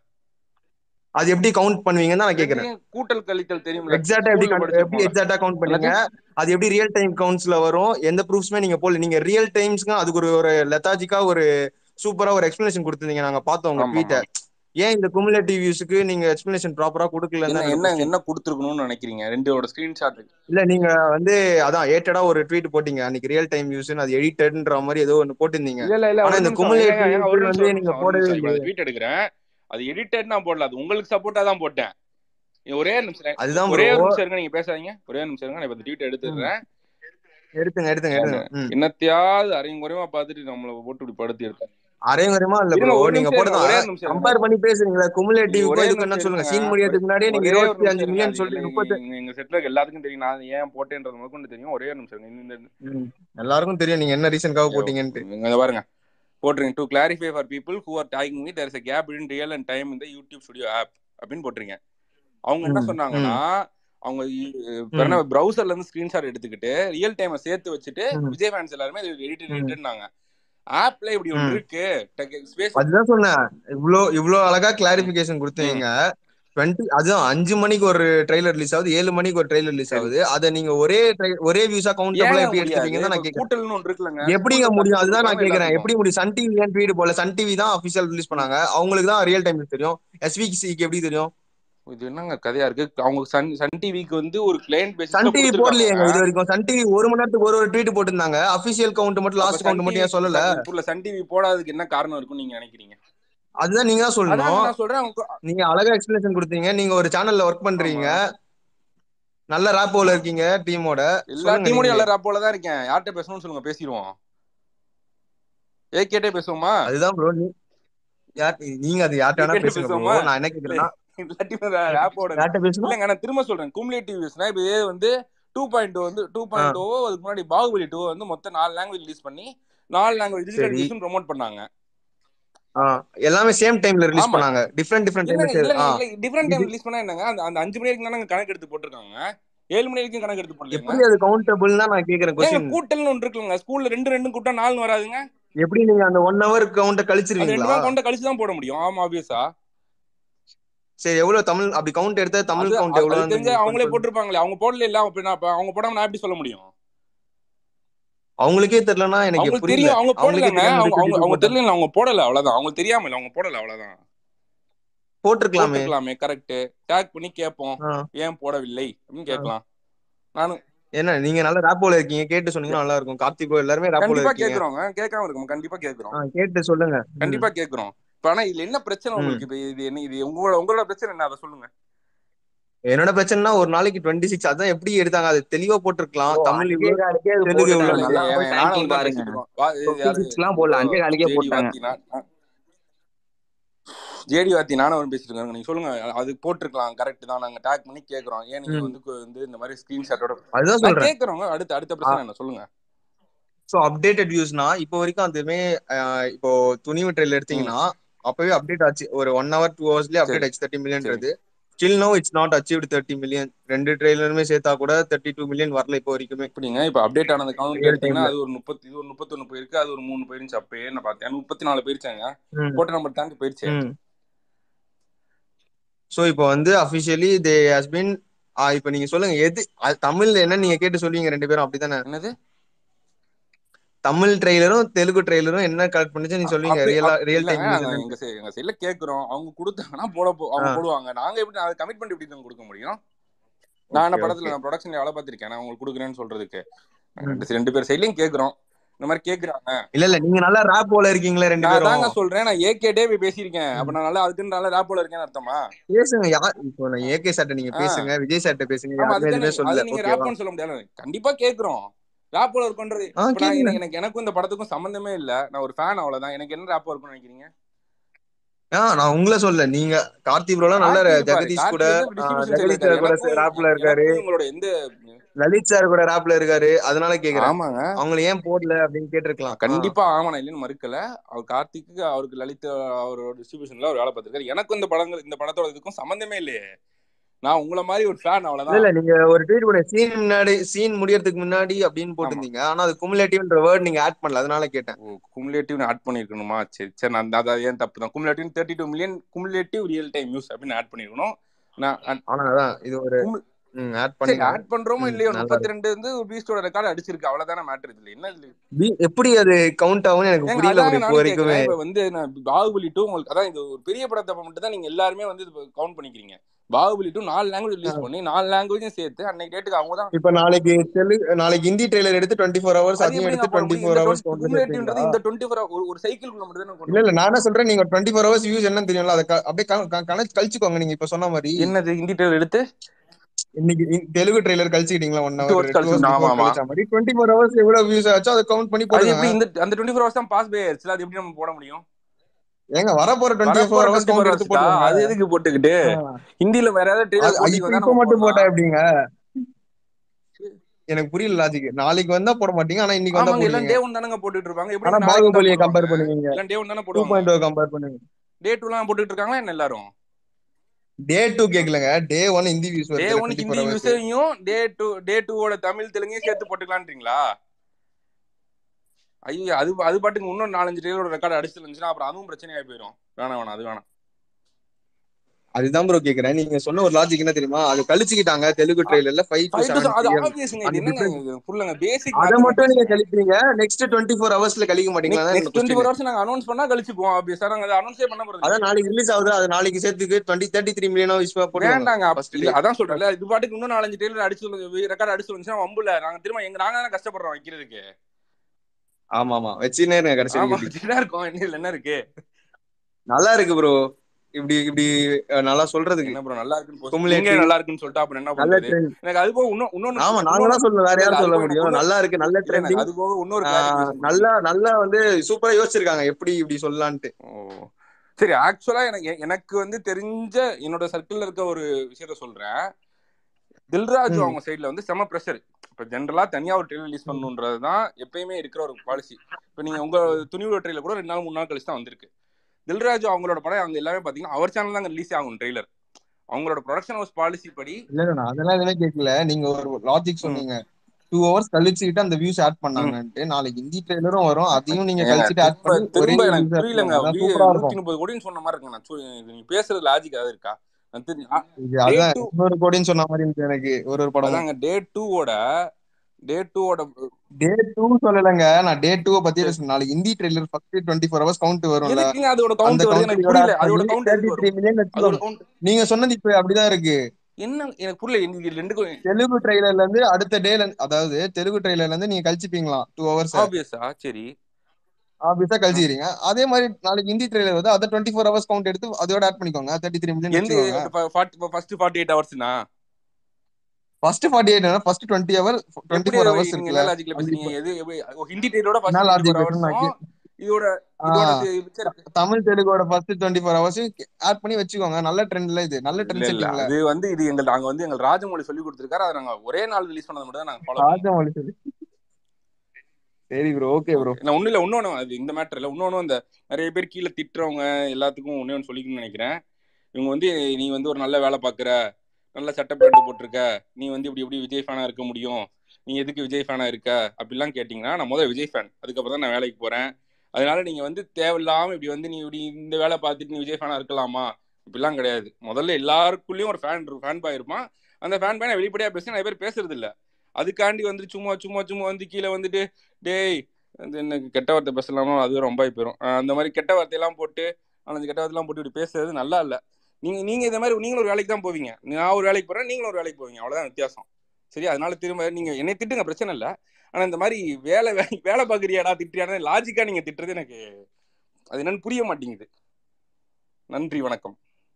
அது எப்படி கவுண்ட் பண்ணுவீங்கன்னு தான் நான் கேக்குறேன் ரெண்டையும் கூட்டல் கழித்தல் தெரியும்ல எக்ஸாக்டா எப்படி ஸ்கூல்ல con- எப்படி படிச்சிருப்போம்ல எக்ஸாக்டா கவுண்ட் பண்ணீங்க என்னது அது எப்படி ரியல் டைம் கவுண்ட்ஸ்ல வரும் எந்த ப்ரூஃப்ஸ்மே நீங்க போடல நீங்க ரியல் டைம்ஸ்க்கு அதுக்கு ஒரு ஒரு லெத்தாஜிக்கா ஒரு சூப்பரா ஒரு எக்ஸ்பிளனேஷன் கொடுத்துருந்தீங்க நாங்க பார்த்தோம் உங்க ஆமா ட்வீட்டை ஆமா ஏன் இந்த குமுலேட்டிவ் வியூஸ்க்கு நீங்க எக்ஸ்பிளனேஷன் ப்ராப்பரா கொடுக்கலன்னு என்ன தான் என்னோட என்ன கொஸ்டின் என்ன கொடுத்துருக்கணும்னு நினைக்கிறீங்க ரெண்டோட ஸ்கிரீன்ஷாட் இல்ல நீங்க வந்து அதான் ஏட்டடா ஒரு ட்வீட் போட்டீங்க அன்னைக்கு ரியல் டைம் வியூஸ் அது எடிட்டட்ன்ற மாதிரி ஏதோ ஒன்னு போட்டிருந்தீங்க இல்ல இல்ல இல்ல ஆனா ஒரு இந்த நிமிஷம் ஏங்க குமுலேட்டிவ் ஏங்க ஒரு நிமிஷம் வந்து ஒரு நீங்க நிமிஷம் ஒரு போடவே நிமிஷம் இப்ப இல்லையே ட்வீட் எடுக்கிறேன் அது எடிட்டட் நான் போடல அது உங்களுக்கு சப்போர்ட்டா தான் போட்டேன் நீங்க ஒரே நிமிஷம் அதுதான் ஒரே ப்ரோ ஒரு நிமிஷம் இருங்க நீங்க பேசாதீங்க ஒரே நிமிஷம் இருங்க நான் இப்ப ட்வீட் எடுத்துடுறேன் எடுத்துங்க எடுத்துங்க ஆமா எடுத்துங்க ம் என்னத்தையாவது அரையும் குறைவா பார்த்துட்டு நம்மள போட்டு இப்படி படுத்தி எடுத்தேன் அரையங்கரமா இல்ல இருங்க ப்ரோ ஒரு நீங்க நிமிஷம் இருங்க போட்டதான் ஒரே ஒரு நிமிஷம் இருங்க கம்பேர் பண்ணி பேசுறீங்களா நீங்க குமுலேட்டிவ்க்கும் ஒரே இதுக்கும் என்ன நிமிஷம் சொல்லுங்க இருங்க சீன் ஒரே முடியறதுக்கு முன்னாடியே நீங்க ஒரே ஒரு இருபத்தி நிமிஷம் அஞ்சு இருங்க மில்லியன் நீங்க சொல்லிட்டு எல்லாம் முப்பத்து எங்க எங்க செட்ல இருக்க எல்லாத்துக்கும் தெரியும் நான் ஏன் போட்டேன்றது முதற்கொண்டு தெரியும் ஒரே ஒரு நிமிஷம் இருங்க இந்த இந்த- ம். எல்லாருக்கும் தெரியும் நீங்க என்ன ரீசன்காக ஐயோ, போட்டீங்கன்ட்டு இங்க பாருங்க போட்டுருங்க to clarify for people who are talking me there is a gap in real and time இந்த யூடியூப் ஸ்டுடியோ ஆப் அப்படின்னு போட்டிருங்க அவங்க என்ன ம், சொன்னாங்கன்னா ம், அவங்க இ- ம், பிறன ப்ரௌசர்ல இருந்து ஸ்கிரீன்ஷாட் எடுத்துக்கிட்டு ரியல் டைமை சேர்த்து வச்சுட்டு ம், விஜய் ஃபேன்ஸ் எல்லாருமே எடிட்டட் ம், எடிட்டட்னாங்க ஆப்ல இப்படி ஒன்று ம். இருக்கு ஸ்பேஸ் அதுதான் சொன்னேன் இவ்ளோ இவ்ளோ அழகா ம் கிளாரிபிகேஷன் ம் கொடுத்தீங்க டுவெண்ட்டி அதுதான் அஞ்சு மணிக்கு ஒரு ட்ரெய்லர் ரிலீஸ் ஆகுது ஏழு மணிக்கு ஒரு ட்ரெய்லர் ரிலீஸ் சரி ஆகுது அதை நீங்க ஒரே tra- ஒரே வியூஸா கவுண்டபிளா ஏங்க எப்படி முடியாது எடுத்துப்பீங்கன்னு தான் இப்ப நான் கேக்குறேன் கூட்டல்னு ஒன்று இருக்குல்லங்க எப்படிங்க ஸ்கூல்ல முடியும் கத்து அதுதான் நான் கொடுக்குறாங்க கேக்குறேன் எல்லாத்துக்கும் எப்படி முடியும் சன் டிவி ஏன் ட்வீட் போல சன் டிவி தான் அபிஷியல் ரிலீஸ் ம் பண்ணாங்க அவங்களுக்கு தான் ரியல் டைம் தெரியும் எஸ்விசிக்கு எப்படி தெரியும் இது என்னங்க கதையா இருக்கு அவங்க சன் சன் டிவிக்கு வந்து ஒரு கிளைண்ட் பேசிஸ்ல சன் டிவி கொடுத்துருக்காங்க போடலையேங்க இது வரைக்கும் சன் டிவி ஒரு மணி நேரத்துக்கு ஒரு ஒரு ட்வீட் போட்டிருந்தாங்க அபிஷியல் கவுண்ட் மட்டும் அப்ப லாஸ்ட் சன் கவுண்ட் மட்டும் ஏன் டிவி சொல்லல இப்ப சன் டிவி போடாததுக்கு என்ன காரணம் இருக்கும்னு நீங்க நினைக்கிறீங்க அதுதான் நீங்க தான் அதாங்க சொல்லணும் நான் சொல்றேன் அவங்க நீங்க அழகா எக்ஸ்பிளேஷன் கொடுத்தீங்க நீங்க ஒரு சேனல்ல ஒர்க் பண்றீங்க ஆமா நல்ல ராப்போல இருக்கீங்க டீமோட எல்லா சொல்லுங்க டீமோடையும் நீங்களே நல்ல ராப்போல தான் இருக்கேன் யார்கிட்ட பேசணும்னு சொல்லுங்க பேசிடுவோம் ஏகேட்டே பேசுவோமா அதுதான் ப்ரோ நீ யார் நீங்க அது யார்ட்ட வேணா ஏகேட்டே பேசுங்க ப்ரோ பேசுவோமா நான் என்ன இல்ல கேக்குறேன்னா இல்லாட்டி ஆப்போட யார்ட்ட பேசணும் இல்லைங்க நான் திரும்ப சொல்றேன் குமுலேட்டிவ் வியூஸ்னா இப்போ இதே வந்து டூ பாயிண்ட் வந்து டூ ஆ பாயிண்ட் ஓ அதுக்கு முன்னாடி பாகுபலி டூ வந்து மொத்தம் நாலு லாங்குவேஜ் ரிலீஸ் பண்ணி நாலு லாங்குவேஜ் டிஜிட்டல் சரி வியூஸ் ப்ரோமோட் பண்ணாங்க ஆ எல்லாமே சேம் டைம்ல ரிலீஸ் ஆமா பண்ணாங்க டிஃப்ரெண்ட் டிஃப்ரெண்ட் டைம்ல என்னங்க இல்லங்க ஆ இல்ல டிஃப்ரெண்ட் இது டைம் ரிலீஸ் பண்ணா என்னங்க அந்த அந்த அஞ்சு மணி வரைக்கும் தானங்க கணக்கு எடுத்து போட்டிருக்காங்க ஏழு மணி வரைக்கும் கணக்கு எடுத்து போடலைங்க எப்படி அது கவுண்டபிள்னா நான் கேக்குறேன் ஏங்க கொஸ்டின் கூட்டல்னு ஒன்று இருக்குல்லங்க ஸ்கூல்ல ரெண்டு ரெண்டு கூட்டம் நாலுன்னு வராதுங்க எப்படி நீங்க அந்த ஒன் ஹவர் கவுண்ட அது ரெண்டு கழிச்சிருவீங்களா நாள் கவுண்ட கழிச்சு தான் போட முடியும் ஆமா ஆப்வியஸா சரி எவ்வளவு தமிழ் அப்படி கவுண்ட் எடுத்தா தமிழ் அது கவுண்ட் அது அது எவ்வளவு தெரிஞ்ச அவங்களே போட்டிருப்பாங்களே அவங்க போடல இல்ல அப்ப நான் அப்ப அவங்க போடாம நான் எப்படி சொல்ல முடியும் அவங்களுக்கே தெரியலனா எனக்கு அவங்களுக்கு புரியல தெரியும் அவங்க அவங்களுக்கே போடலங்க தெரியாம அவங்க அவங்க ரிப்பீட் அவங்க போட்டாங்க தெரியல அவங்க போடல அவ்வளவுதான் அவங்களுக்கு தெரியாம இல்ல அவங்க போடல அவ்வளவுதான் போட்டிருக்கலாமே போட்டிருக்கலாமே கரெக்ட் டேக் பண்ணி கேட்போம் ஆ, ஏன் போடவில்லை அப்படின்னு ஆ. கேட்கலாம் நானும் என்ன நீங்க நல்ல ராப்போல இருக்கீங்க கேட்டு சொன்னீங்கன்னா நல்லா இருக்கும் கார்த்திகோ எல்லாருமே ராப்போல கண்டிப்பா இருக்கீங்க கேக்குறோங்க கேட்காம இருக்கும் கண்டிப்பா கேக்குறோம் ஆ, கேட்டு சொல்லுங்க ம், கண்டிப்பா கேக்குறோம் இப்ப ஆனா இதுல என்ன பிரச்சனை ம். உங்களுக்கு இப்ப இது என்ன இது உங்களோட உங்களோட பிரச்சனை என்ன அதை சொல்லுங்க என்னோட பிரச்சனைனா ஒரு நாளைக்கு டுவெண்ட்டி சிக்ஸ் அதான் எப்படி எடுத்தாங்க அது தெளிவா போட்டிருக்கலாம் ப்ரோ தமிழ் அஞ்சே இவ்வளவு காலுக்கே அது தெலுங்கு போட்டுட்டாங்க இவ்வளவு நல்லா ஏங்க போய் நானும் ரேங்கிங் தான் பாருங்க பேசிட்டு இருக்கோம் வா, இது டுவெண்ட்டி யாரு சிக்ஸ்லாம் போடல ப்ரோ அஞ்சே காலுக்கே ஜேடி போட்டாங்க வாத்தி நான் ஜேடி வாத்தி நானும் அவரும் பேசிட்டு இருக்காங்க நீங்க சொல்லுங்க அது போட்டிருக்கலாம் கரெக்ட் தான் நாங்க டேக் பண்ணி கேக்குறோம் ஏன் நீங்க ம். வந்து கு- வந்து இந்த மாதிரி ஸ்கிரீன்ஷாட்டோட அதுதான் நான் சொல்றேன் கேக்குறோங்க அடுத்த அடுத்த பிரச்சனை என்ன சொல்லுங்க ஸோ அப்டேட்டட் வியூஸ்னா இப்போ வரைக்கும் அதுமே ஆஹ் இப்போ துணிவு ட்ரெயில் ம் எடுத்தீங்கன்னா அப்பவே அப்டேட் ஆச்சு ஒரு ஒன் ஹவர் டூ ஹவர்ஸ்லயே சரி அப்டேட் ஆச்சு தேர்ட்டி சரி மில்லியன்றது still no it's not achieved thirty million ரெண்டு ட்ரெயிலருமே சேர்த்தா கூட தேர்ட்டி டூ மில்லியன் வரல இப்போ வரைக்குமே இப்படிங்க இப்ப அப்டேட் ஆனது கவுண்ட் ரியல் எடுத்தீங்கன்னா டைம்ல அது ஒரு முப்பத்தி இது ஒரு முப்பத்தொன்னு போயிருக்கு அது ஒரு மூணு போயிருந்துச்சு அப்பயே நான் பார்த்தேன் முப்பத்தி நாலு போயிருச்சாங்க ம் போட்ட நம்பர் தாண்டி போயிருச்சு ம் ஸோ இப்போ வந்து அஃபிஷியலி தே ஹஸ் பின் இப்போ நீங்க சொல்லுங்க எது அது தமிழ்ல என்ன நீங்க கேட்டு சொல்லுவீங்க ரெண்டு பேரும் அப்படிதானே என்னது தமிழ் ட்ரெய்லரும் தெலுங்கு ட்ரெய்லரும் என்ன கலெக்ட் பண்ணுச்சு நீங்க அ- சொல்லுவீங்க அப்படி ரியலா அப் ரியல் இல்லைங்க டைம் நாங்க எங்க சை- எங்க சைட்ல கேக்குறோம் அவங்க கொடுத்தாங்கன்னா போட போ- ஆ அவங்க போடுவாங்க நாங்க எப்படி அதை கமிட்மெண்ட் எப்படி தான் கொடுக்க முடியும் நான் என்ன ஓகே படத்துல ஓகே நான் ப்ரொடக்ஷன்ல வேலை பார்த்திருக்கேன் நான் உங்களுக்கு கொடுக்குறேன்னு சொல்றதுக்கு ம் ரெண்டு ரெண்டு பேர் சைட்லயும் கேக்குறோம் இந்த மாதிரி கேக்குறாங்க இல்ல இல்ல நீங்க நல்லா ரேப் போல இருக்கீங்களே ரெண்டு நான் பேரும் அதாங்க சொல்றேன் நான் ஏகேட்டே போய் பேசியிருக்கேன் அப்ப ம். நான் நல்லா அதுக்குன்னு நல்லா ரேப்போல இருக்கேன்னு அர்த்தமா பேசுங்க யார் இப்போ நான் ஏகே சார்ட்ட நீங்க ஆ பேசுங்க விஜய் சார்ட்ட பேசுங்க ஆமா யாருமே அதுக்கான எதுவுமே அது சொல்லல நீங்க ஓகேவா ரேப்போன்னு சொல்ல முடியாது கண்டிப்பா கேக்குறோம் ரேப்போல இருக்குன்றது ஆ இப்ப நான் கேளுங்க எனக்கு எனக்கு எனக்கும் இந்த படத்துக்கும் சம்பந்தமே இல்ல நான் ஒரு ஃபேன் அவ்வளவுதான் எனக்கு என்ன ரேப்போ இருக்கும்னு நினைக்கிறீங்க ஆ நான் உங்களை சொல்ல நீங்க கார்த்தி ப்ரோலாம் நல்ல கார்த்தி இருப்பாரு ஜெகதீஷ் கூட கார்த்தி வந்து ஆ, டிஸ்ட்ரிபியூஷன் சைடுல ஜெகதீஷ் இருக்காரு சார் கூட எனக்கும் ரேப்ல இருக்காரு எனக்கும் இவங்களோட எந்த லலித் சார் கூட ரேப்ல இருக்காரு அதனால கேக்குறேன் ஆமாங்க அவங்களை ஏன் போடல அப்படின்னு கேட்டிருக்கலாம் ஆ கண்டிப்பா ஆமா நான் இல்லைன்னு மறுக்கல அவர் கார்த்திக்கு அவருக்கு லலித் அவரோட டிஸ்ட்ரிபியூஷன்ல அவர் வேலை பார்த்திருக்காரு எனக்கும் இந்த படங்கள் இந்த படத்தோட இதுக்கும் சம்பந்தமே இல்லையே நான் உங்களை மாதிரி ஒரு ஃபேன் இல்ல அவ்வளவுதான் இல்ல நீங்க ஒரு ட்வீட் கூட சீன் முன்னாடி சீன் முடியறதுக்கு முன்னாடி அப்படின்னு ஆமா போட்டிருந்தீங்க ஆனா அது குமுலேட்டிவ்ன்ற வேர்ட் நீங்க ஆட் பண்ணல அதனால கேட்டேன் ஓ குமுலேட்டிவ் ஆட் பண்ணிருக்கணுமா சரி சரி நான் அந்த- அது ஏன் தப்பு தான் cumulative thirty two million cumulative real time views அப்படின்னு ஆட் பண்ணிருக்கணும் நான் அ- ஆனா அதான் இது ஒரு குமு- ம் ஆட் சரி பண்ணுங்க ஆட் பண்றோமோ ம் இல்லையோ நல்லா முப்பத்தி இருக்கு ரெண்டு வந்து பீஸ்டோட ரெக்கார்டு அடிச்சிருக்கு அவ்வளவுதானே மேட்ரு இதுல என்ன இதுல பி- எப்படி அது கவுண்ட் ஆகும்னு எனக்கு ஏங்க புரியல அதாங்க bro இப்போ நானும் வரைக்குமே கேக்குறேன் இப்ப வந்து நான் பாகுபலி டூ உங்களுக்கு அதான் இது ஒரு பெரிய படத்தை மட்டும் தான் நீங்க எல்லாருமே வந்து கவுண்ட் பண்ணிக்கிறீங்க பாகுபலி டூ நாலு லாங்குவேஜ் ரிலீஸ் பண்ணி நாலு லாங்குவேஜும் சேர்த்து அன்னைக்கு டேட்டுக்கு அவங்க தான் இப்ப நாளைக்கு தெலுங்கு நாளைக்கு ஹிந்தி ட்ரெய்லர் எடுத்து டுவெண்ட்டி ஃபோர் ஹவர்ஸ் அது அதையும் எப்படிங்க எடுத்து போட டுவெண்ட்டி முடியும் ஃபோர் இந்த ஹவர்ஸ் கவுண்ட் குமுலேட்டிவ்ன்றது சேர்ப்பீங்களா இந்த டுவெண்ட்டி ஃபோர் ஒரு ஒரு சைக்கிள்குள்ள மட்டும் தானே கொண்டு இல்ல இல்ல வரும் நான் என்ன சொல்றேன் நீங்க டுவெண்ட்டி ஃபோர் ஹவர்ஸ் வியூஸ் என்னன்னு தெரியும்ல அதை க- அப்படியே க- க- கணக்கு கழிச்சுக்கோங்க நீங்க இப்ப சொன்ன மாதிரி என்னது ஹிந்தி trailer எடுத்து இன்னைக்கு இ- தெலுங்கு ட்ரெய்லர் கழிச்சுக்கிட்டீங்களா one two hour hours two hours கழிச்சு ஆமா பிஃபோர் ஆமா கழிச்ச மாதிரி டுவெண்ட்டி ஃபோர் ஹவர்ஸ் எவ்வளவு வியூஸ் ஆச்சோ அதை கவுண்ட் பண்ணி அது போடுங்க எப்படி இந்த அந்த டுவெண்ட்டி ஃபோர் ஹவர்ஸ் தான் பாஸ் பை ஆயிடுச்சு அது எப்படி நம்ம போட முடியும் ஏங்க வரப்போற டுவெண்ட்டி வரப்போற four hours twenty four count எடுத்து ஹவர்ஸ்க்கா போட்டுருங்க அது எதுக்கு போட்டுக்கிட்டு ஆ. ஹிந்தில வேற ஏதாவது அது ட்ரெய்லர் போட்டி இப்ப வந்தா இப்ப நம்ம மட்டும் போட்டா போடலாம் எப்படிங்க எனக்கு புரியல லாஜிக் நாளைக்கு வந்தா போட மாட்டீங்க ஆனா இன்னைக்கு வந்தா ஆமாங்க எல்லாம் போடுவீங்க டே ஒன் தானங்க போட்டுட்டு இருப்பாங்க எப்படி ஆனா நாளைக்கு வந்தா பாகுபலியை போடுவாங்க கம்பேர் பண்ணுவீங்க எல்லாம் டே ஒன் தானே டூ போடுவாங்க பாயிண்ட் ஓ கம்பேர் பண்ணுவீங்க டே டூ எல்லாம் போட்டுட்டு இருக்காங்களா என்ன எல்லாரும் டே டூ கேக்கலங்க day one Hindi views day வருதுல one twenty Hindi four hours வியூஸையும் டே டூ டே டூவோட தமிழ் தெலுங்கையும் சேர்த்து போட்டுக்கலான்றீங்களா ஐயோ அது அது பாட்டுக்கு இன்னும் நாலஞ்சு டேலோட ரெக்கார்டு அடிச்சு இருந்துச்சுன்னா அப்புறம் அதுவும் பிரச்சனையாகி போயிடும் வேணாம் வேணாம் அது வேணாம் அதுதான் ப்ரோ கேக்குறேன் நீங்க சொன்ன ஒரு லாஜிக் என்ன தெரியுமா அது கழிச்சுக்கிட்டாங்க தெலுங்கு ட்ரெயிலர்ல five to five to seven அது பிஎம் ஆப்வியஸ்ங்க இது அந்த என்னங்க டிஃபரன்ஸ் இது ஃபுல்லுங்க பேசிக் அதை மட்டும் நீங்க மேத்தமெட்டிக்ஸ்ங்க கழிக்கிறீங்க நெக்ஸ்ட் டுவெண்ட்டி ஃபோர் ஹவர்ஸ்ல கழிக்க மாட்டீங்களா தான் நெக்ஸ்ட் என்னோட டுவெண்ட்டி ஃபோர் கொஸ்டின் ஹவர்ஸ் நாங்க அனௌன்ஸ் பண்ணா கழிச்சுக்குவோம் ஆப்வியஸா நாங்க அதை அனௌன்ஸே பண்ண போறது அதான் இல்லையே நாளைக்கு ரிலீஸ் ஆகுது அது நாளைக்கு சேர்த்துக்கு டுவெண்ட்டி தேர்ட்டி த்ரீ மில்லியனா விஷ் போட்டுக்கோங்க வேண்டாங்க அப்- ஃபர்ஸ்ட் இல்ல டே அதான் சொல்றேன்ல இது பாட்டுக்கு இன்னும் நாலஞ்சு டெய்லர் அடிச்சு ரெக்கார்ட் அடிச்சு வந்துச்சுன்னா வம்புல நாங்க திரும்ப எங்க நாங்க தானே கஷ்டப்படுறோம் வைக்கிறதுக்கு ஆமா ஆமா வச்சுனே இருங்க கடைசி ஆமா வரைக்கும் இப்படி வச்சுதான் இருக்கோம் என்ன இதுல என்ன இருக்கு நல்லா இருக்கு ப்ரோ இப்படி இப்படி அஹ், நல்லா சொல்றதுக்கு என்ன ப்ரோ நல்லா இருக்குன்னு post- குமுலேட்டிவ் நீங்களே நல்லா இருக்குன்னு சொல்லிட்டு அப்புறம் என்ன நல்ல பண்றது ட்ரெண்ட் எனக்கு அது போக இன்னும் இன்னொன்னு ஆமா நாங்க இன்னொன்னு தான் சொல்லணும் வேற இல்ல யார் இல்ல அது சொல்ல போக எனக்கு முடியும் இன்னொரு நல்லா இருக்கு நல்ல இல்ல எனக்கு ட்ரெண்டிங் அது போக இன்னொரு கிளாரிபிகேஷன் நல்லா நல்லா வந்து சூப்பரா யோசிச்சிருக்காங்க எப்படி இப்படி சொல்லலான்ட்டு ஓ சரி ஆக்சுவலா எனக்கு எனக்கு வந்து தெரிஞ்ச என்னோட சர்க்கிள்ல இருக்க ஒரு விஷயத்த சொல்றேன் தில்ராஜு ம் அவங்க சைடுல வந்து செம ப்ரெஷர் இப்ப ஜென்ரலா தனியா ஒரு ட்ரெயில் ரிலீஸ் பண்ணணுன்றது தான் எப்பயுமே இருக்கிற ஒரு பாலிசி இப்ப நீங்க உங்க துணிவு ட்ரெயில கூட ரெண்டு நாள் மூணு நாள் கழிச்சு தான் வந்திருக்கு தில்ராஜு அவங்களோட படம் அவங்க எல்லாமே பாத்தீங்கன்னா அவர் சேனல் தான் ரிலீஸ் ஆகும் ட்ரெய்லர் அவங்களோட ப்ரொடக்ஷன் ஹவுஸ் பாலிசி படி இல்ல இல்ல நான் அதெல்லாம் எதுவுமே கேட்கல நீங்க ஒரு லாஜிக் ம், சொன்னீங்க டூ ஹவர்ஸ் கழிச்சுக்கிட்டு அந்த வியூஸ் ஆட் ம். பண்ணாங்கன்ட்டு நாளைக்கு ஹிந்தி ட்ரெய்லரும் வரும் அதையும் நீங்க ஏங்க கழிச்சுட்டு ஆட் திரும்ப பண்ணி ஒரே திரும்ப எனக்கு ரிலீஸா புரியலங்க பண்ணுவாங்க அதான் வி- சூப்பரா நூத்தி இருக்கும் முப்பது கோடின்னு சொன்ன மாதிரி இருக்கு நான் சு- இது நீங்க பேசுறது லாஜிக் ஏதாவது இருக்கா நான் தெரிஞ்சு இது டே அதான் டூ இன்னொரு கோடின்னு சொன்ன மாதிரி இருந்துச்சு எனக்கு ஒரு ஒரு படமும் அதாங்க டே டூவோட டே டூவோட டே டூ சொல்லலைங்க நான் டே டூ பத்தி சரி சொன்னேன் நாளைக்கு Hindi trailer first twenty four hours count வரும்ல எதுக்குங்க அதோட அந்த கவுண்ட் வருது கவுண்ட் எனக்கு இதோட புரியல ஆட் அதோட பண்ணி கவுண்ட் தேர்ட்டி எதுக்கு த்ரீ வரும் மில்லியன் அதோட வச்சுக்கோங்க கவுண்ட் நீங்க சொன்னது இப்ப அப்படிதான் இருக்கு என்ன எனக்கு புரியல இந்த ரெண்டுக்கும் தெலுங்கு ட்ரெய்லர்ல இருந்து அடுத்த டேல அதாவது தெலுங்கு ட்ரெய்லர்ல இருந்து நீங்க கழிச்சுப்பீங்களா டூ ஹவர்ஸ் ஆப்வியஸா சரி ஆப்வியஸா ஆ. கழிச்சுக்கிறீங்க அதே மாதிரி நாளைக்கு ஹிந்தி ட்ரெய்லர் வந்து அதை டுவெண்ட்டி ஃபோர் ஹவர்ஸ் கவுண்ட் எடுத்து அதோட ஆட் பண்ணிக்கோங்க தேர்ட்டி த்ரீ மில்லியன் எந்த வச்சுக்கோங்க ஃபர்ஸ்ட் ஃபார்ட்டி எயிட் ஹவர்ஸ்னா first forty eight first twenty hour twenty எப்படி ஃபோர் அது ஹவர்ஸ் நீங்க இருக்குல்ல என்ன லாஜிக்ல அந்த பேசுறீங்க இப்ப எது எப்படி- ஓ, ஹிந்தி டைட்டோட என்ன ஃபர்ஸ்ட் டுவெண்ட்டி லாஜிக் ஃபோர் பேசுறேன் நான் ஹவர்ஸும் கே- இதோட ஆ, இதோட தி- மிச்சம் த- இருக்கு தமிழ் தெலுங்கோட ஃபர்ஸ்ட் டுவெண்ட்டி ஃபோர் ஹவர்ஸையும் ஆட் பண்ணி வச்சுக்கோங்க நல்ல ட்ரெண்ட்ல இது நல்ல இல்ல ட்ரெண்ட் இல்ல செட்டிங்ல அது வந்து இது எங்க நாங்க வந்து எங்க ராஜமௌழி சொல்லி கொடுத்துருக்காரு அதை நாங்க ஒரே நாள் ரிலீஸ் பண்ணதை மட்டும் தான் நாங்க ஃபாலோ பண்ணுவோம் ராஜமௌழி சொல்லி சரி ப்ரோ ஓகே ப்ரோ ஓகே நான் ஒன்றும் இல்லை இன்னொன்று அது இந்த மேட்டர் இல்லை இன்னொன்று அந்த நிறைய பேர் கீழே திட்டுறவங்க எல்லாத்துக்கும் ஒன்றே ஒன்று சொல்லிக்கணும்னு நினைக்கிறேன் இவங்க வந்து நீ வந்து ஒரு நல்ல வேலை பார்க்குற நல்ல சட்டை பேண்ட் போட்டிருக்க நீ வந்து இப்படி இப்படி விஜய் ஃபேனாக இருக்க முடியும் நீ எதுக்கு விஜய் ஃபேனாக இருக்க அப்படிலாம் கேட்டிங்கன்னா நான் முதல்ல விஜய் ஃபேன் அதுக்கப்புறம் தான் நான் வேலைக்கு போகிறேன் அதனால நீங்கள் வந்து தேவையில்லாமல் இப்படி வந்து நீ இப்படி இந்த வேலை பார்த்துட்டு நீ விஜய் ஃபேனாக இருக்கலாமா இப்படிலாம் கிடையாது முதல்ல எல்லாருக்குள்ளேயும் ஒரு ஃபேன் ஃபேன் பாய் இருப்பான் அந்த ஃபேன் பாய் வெளிப்படையாக பேசி நிறைய பேர் பேசுறது இல்லை அதுக்காண்டி வந்து சும்மா சும்மா சும்மா வந்து கீழே வந்துட்டு டேய் வந்து என்ன கெட்ட வார்த்தை பேசலாமா அது ரொம்ப போயிடும் அந்த மாதிரி கெட்ட வார்த்தையெல்லாம் போட்டு அந்த கெட்ட வார்த்தையெல்லாம் போட்டு இப்படி பேசுறது நல்லா இல்லை நீங்க நீங்க இந்த மாதிரி நீங்களும் ஒரு வேலைக்கு தான் போவீங்க நான் ஒரு வேலைக்கு போறேன் நீங்களும் ஒரு வேலைக்கு போவீங்க அவ்வளவுதான் வித்தியாசம் சரி அதனால திரும்ப நீங்க என்னை திட்டுங்க பிரச்சனை இல்லை ஆனா இந்த மாதிரி வேலை வே- வேலை பார்க்குறியாடா திட்டுறியாடா லாஜிக்கா நீங்க திட்டுறது எனக்கு அது என்னன்னு புரிய மாட்டேங்குது நன்றி வணக்கம்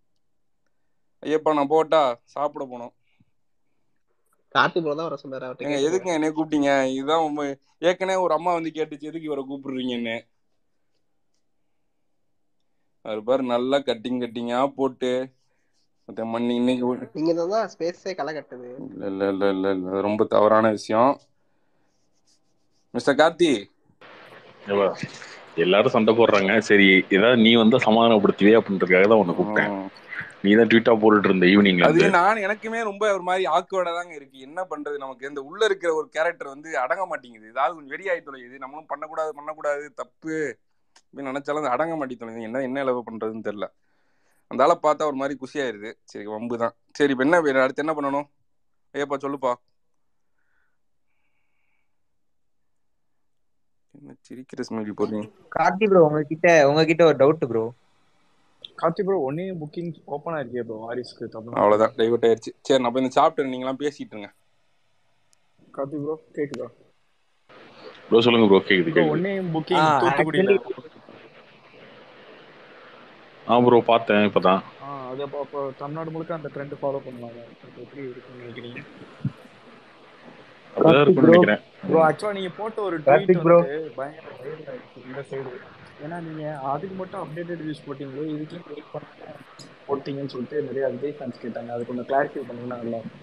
ஐயப்பா நான் போட்டா சாப்பிட போனோம் கார்த்தி ப்ரோ தான் வர சொன்னாரு அவர்கிட்ட ஏங்க கேட்டுக்கோங்க எதுக்குங்க என்னை கூப்பிட்டீங்க இதுதான் உங்க ஏற்கனவே ஒரு அம்மா வந்து கேட்டுச்சு எதுக்கு இவரை கூப்பிடுறீங்கன்னு அவர் பாரு நல்லா கட்டிங் கட்டிங்கா போட்டு மத்த மண்ணி இன்னைக்கு ஒரு- நீங்க தான் ஸ்பேஸே களை கட்டுது இல்ல இல்ல இல்ல இல்ல இல்ல அது ரொம்ப தவறான விஷயம் மிஸ்டர் கார்த்தி ஏவா, எல்லாரும் சண்டை போடுறாங்க சரி ஏதாவது நீ வந்து சமாதானப்படுத்துவே அப்படின்றதுக்காக தான் உன்னை கூப்பிட்டேன் ம். நீ தான் ட்வீட்டா போட்டுட்டு இருந்த ஈவினிங்ல அது இருந்து நான் எனக்குமே ரொம்ப ஒரு மாதிரி ஆக்குவடா தாங்க இருக்கு என்ன பண்றது நமக்கு இந்த உள்ள இருக்கிற ஒரு கேரக்டர் வந்து அடங்க மாட்டேங்குது ஏதாவது கொஞ்சம் வெறியாகி தொலையுது நம்மளும் பண்ணக்கூடாது பண்ணக்கூடாது தப்பு அப்படின்னு நினைச்சாலும் அது அடங்க மாட்டேங்குது தொலையுது என்ன என்ன அளவு பண்றதுன்னு தெரியல அந்த ஆளை பார்த்தா ஒரு மாதிரி குஷியாயிருது சரி வம்பு தான் சரி இப்போ என்ன வேணும்? அடுத்து என்ன பண்ணணும் ஐயப்பா சொல்லுப்பா என்ன சிரிக்கிற ஸ்மெல்லி போடுறீங்க கார்த்தி ப்ரோ உங்ககிட்ட உங்ககிட்ட ஒரு டவுட் ப்ரோ கார்த்தி ப்ரோ ஒன்னே புக்கிங் ஓப்பன் ஆயிருக்கே ப்ரோ வாரிஸ்க்கு தமிழ் அவ்வளவுதான் டைவர்ட் ஆயிருச்சு சரி நான் போய் இந்த சாப்பிட்டு நீங்களாம் பேசிட்டு இருங்க கார்த்தி ப்ரோ கேக்குதா ப்ரோ சொல்லுங்க ப்ரோ கேக்குது ப்ரோ கேக்குது ஒன்னே புக்கிங் தூத்துக்குடியில ஆ ப்ரோ பார்த்தேன் இப்பதான் ஆ அது அப்போ அப்போ தமிழ்நாடு முழுக்க அந்த ட்ரெண்ட் ஃபாலோ பண்ணுவாங்க அது எப்படி இருக்குன்னு நினைக்கிறீங்க அப்படிதான் இருக்கும்னு நினைக்கிறேன் ப்ரோ ஆக்சுவலா நீங்க போட்ட ஒரு ட்வீட் கார்த்திக் bro. வந்து பயங்கர வைரல் ஆயிடுச்சு இந்த சைடு ஏன்னா நீங்க அதுக்கு மட்டும் அப்டேட்டட் நியூஸ் போட்டீங்களோ இதுக்கு வெயிட் பண்ண போட்டீங்கன்னு சொல்லிட்டு நிறைய விஜய் ஃபேன்ஸ் கேட்டாங்க அது கொஞ்சம் கிளாரிஃபை பண்ணீங்கன்னா நல்லா இருக்கும்.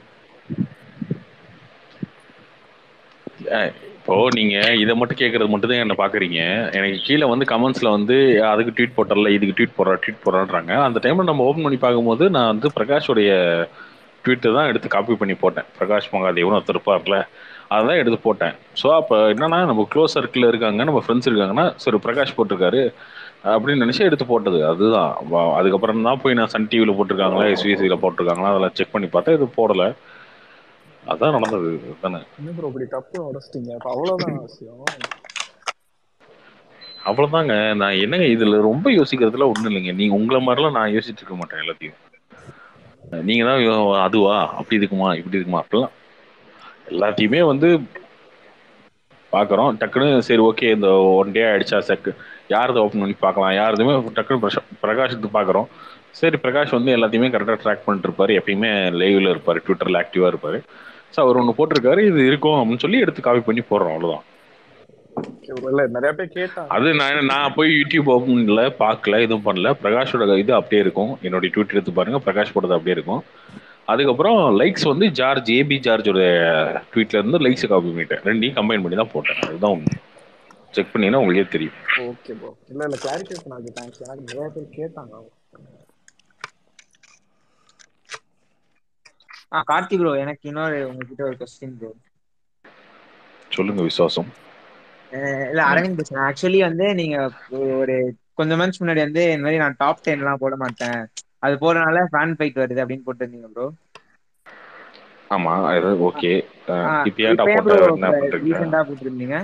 அஹ் இப்போ நீங்க இதை மட்டும் கேட்கறது மட்டும் தான் என்ன பாக்குறீங்க எனக்கு கீழே வந்து கமெண்ட்ஸ்ல வந்து அதுக்கு ட்வீட் போட்டல இதுக்கு ட்வீட் போடுறா ட்வீட் போடுறான்றாங்க அந்த டைம்ல நம்ம ஓப்பன் பண்ணி பார்க்கும்போது நான் வந்து பிரகாஷோடைய ட்வீட்டை தான் எடுத்து காப்பி பண்ணி போட்டேன் பிரகாஷ் மகாதேவன் ஒருத்தர் இருப்பார்ல அதான் எடுத்து போட்டேன் ஸோ அப்போ என்னன்னா நம்ம க்ளோஸ் சர்க்கிள் இருக்காங்க நம்ம ஃப்ரெண்ட்ஸ் இருக்காங்கன்னா சரி பிரகாஷ் போட்டிருக்காரு அப்படின்னு நினைச்சு எடுத்து போட்டது அதுதான் வ- அதுக்கப்புறம் தான் போய் நான் சன் டிவியில் போட்டிருக்காங்களா எஸ்விசியில் போட்டிருக்காங்களா அதெல்லாம் செக் பண்ணி பார்த்தா இது போடலை அதான் நடந்தது தானே என்ன ப்ரோ இப்படி தப்பு உடச்சிட்டீங்க அப்போ அவ்வளோதான் அவசியம் அவ்வளவுதாங்க நான் என்னங்க இதுல ரொம்ப யோசிக்கிறதுல ஒண்ணும் இல்லைங்க நீங்க உங்களை மாதிரிலாம் நான் யோசிச்சுட்டு இருக்க மாட்டேன் எல்லாத்தையும் நீங்க தான் யோ- அதுவா அப்படி இருக்குமா இப்படி இருக்குமா அப்படிலாம் எல்லாத்தையுமே வந்து பாக்குறோம் டக்குன்னு சரி ஓகே இந்த ஒன் டே ஆயிடுச்சா செக் யாரது ஓப்பன் பண்ணி பார்க்கலாம் யாருதுமே டக்குனு பிரஷ- பிரகாஷுக்கு பார்க்குறோம் சரி பிரகாஷ் வந்து எல்லாத்தையுமே கரெக்டாக ட்ராக் பண்ணிட்டு இருப்பாரு எப்பயுமே லைவ்ல இருப்பாரு ட்விட்டர்ல ஆக்டிவா இருப்பாரு ஸோ அவர் ஒன்று போட்டிருக்காரு இது இருக்கும் அப்படின்னு சொல்லி எடுத்து காப்பி பண்ணி போடுறோம் அவ்வளவுதான் இல்ல நிறைய பேர் கேட்டாங்க அது நான் நான் போய் யூடியூப் ஓப்பன்ல பார்க்கல எதுவும் பண்ணல பிரகாஷோட இது அப்படியே இருக்கும் என்னுடைய ட்விட்டர் எடுத்து பாருங்க பிரகாஷ் போடுறது அப்படியே இருக்கும் அதுக்கப்புறம் லைக்ஸ் வந்து ஜார்ஜ் ஏபி ஜார்ஜோட ட்வீட்ல இருந்து லைக்ஸ் காப்பி பண்ணிட்டேன் ரெண்டையும் கம்பைன் பண்ணி தான் போட்டேன் அதுதான் உண்மை செக் பண்ணீங்கன்னா உங்களுக்கே தெரியும் ஓகே ப்ரோ இல்ல இல்ல கிளாரிஃபிகேஷன் ஆகுது தேங்க்ஸ் எனக்கு நிறைய பேர் கேட்டாங்க ஆ கார்த்தி ப்ரோ எனக்கு இன்னொரு உங்ககிட்ட ஒரு கொஸ்டின் ப்ரோ சொல்லுங்க விசுவாசம் இல்ல அரவிந்த் பேசுறேன் ஆக்சுவலி வந்து நீங்க ஒரு கொஞ்ச மந்த்ஸ் முன்னாடி வந்து இந்த மாதிரி நான் டாப் டென் எல்லாம் போட மாட்டேன் அது போறதுனால ஃபேன் ஃபைட் வருது அப்படின்னு போட்டிருந்தீங்க ப்ரோ ஆமா அது ஓகே இப்போ ஏன்டா இப்போ போட்ட ப்ரோ என்ன பண்றீங்க ரீசெண்டா போட்டிருந்தீங்க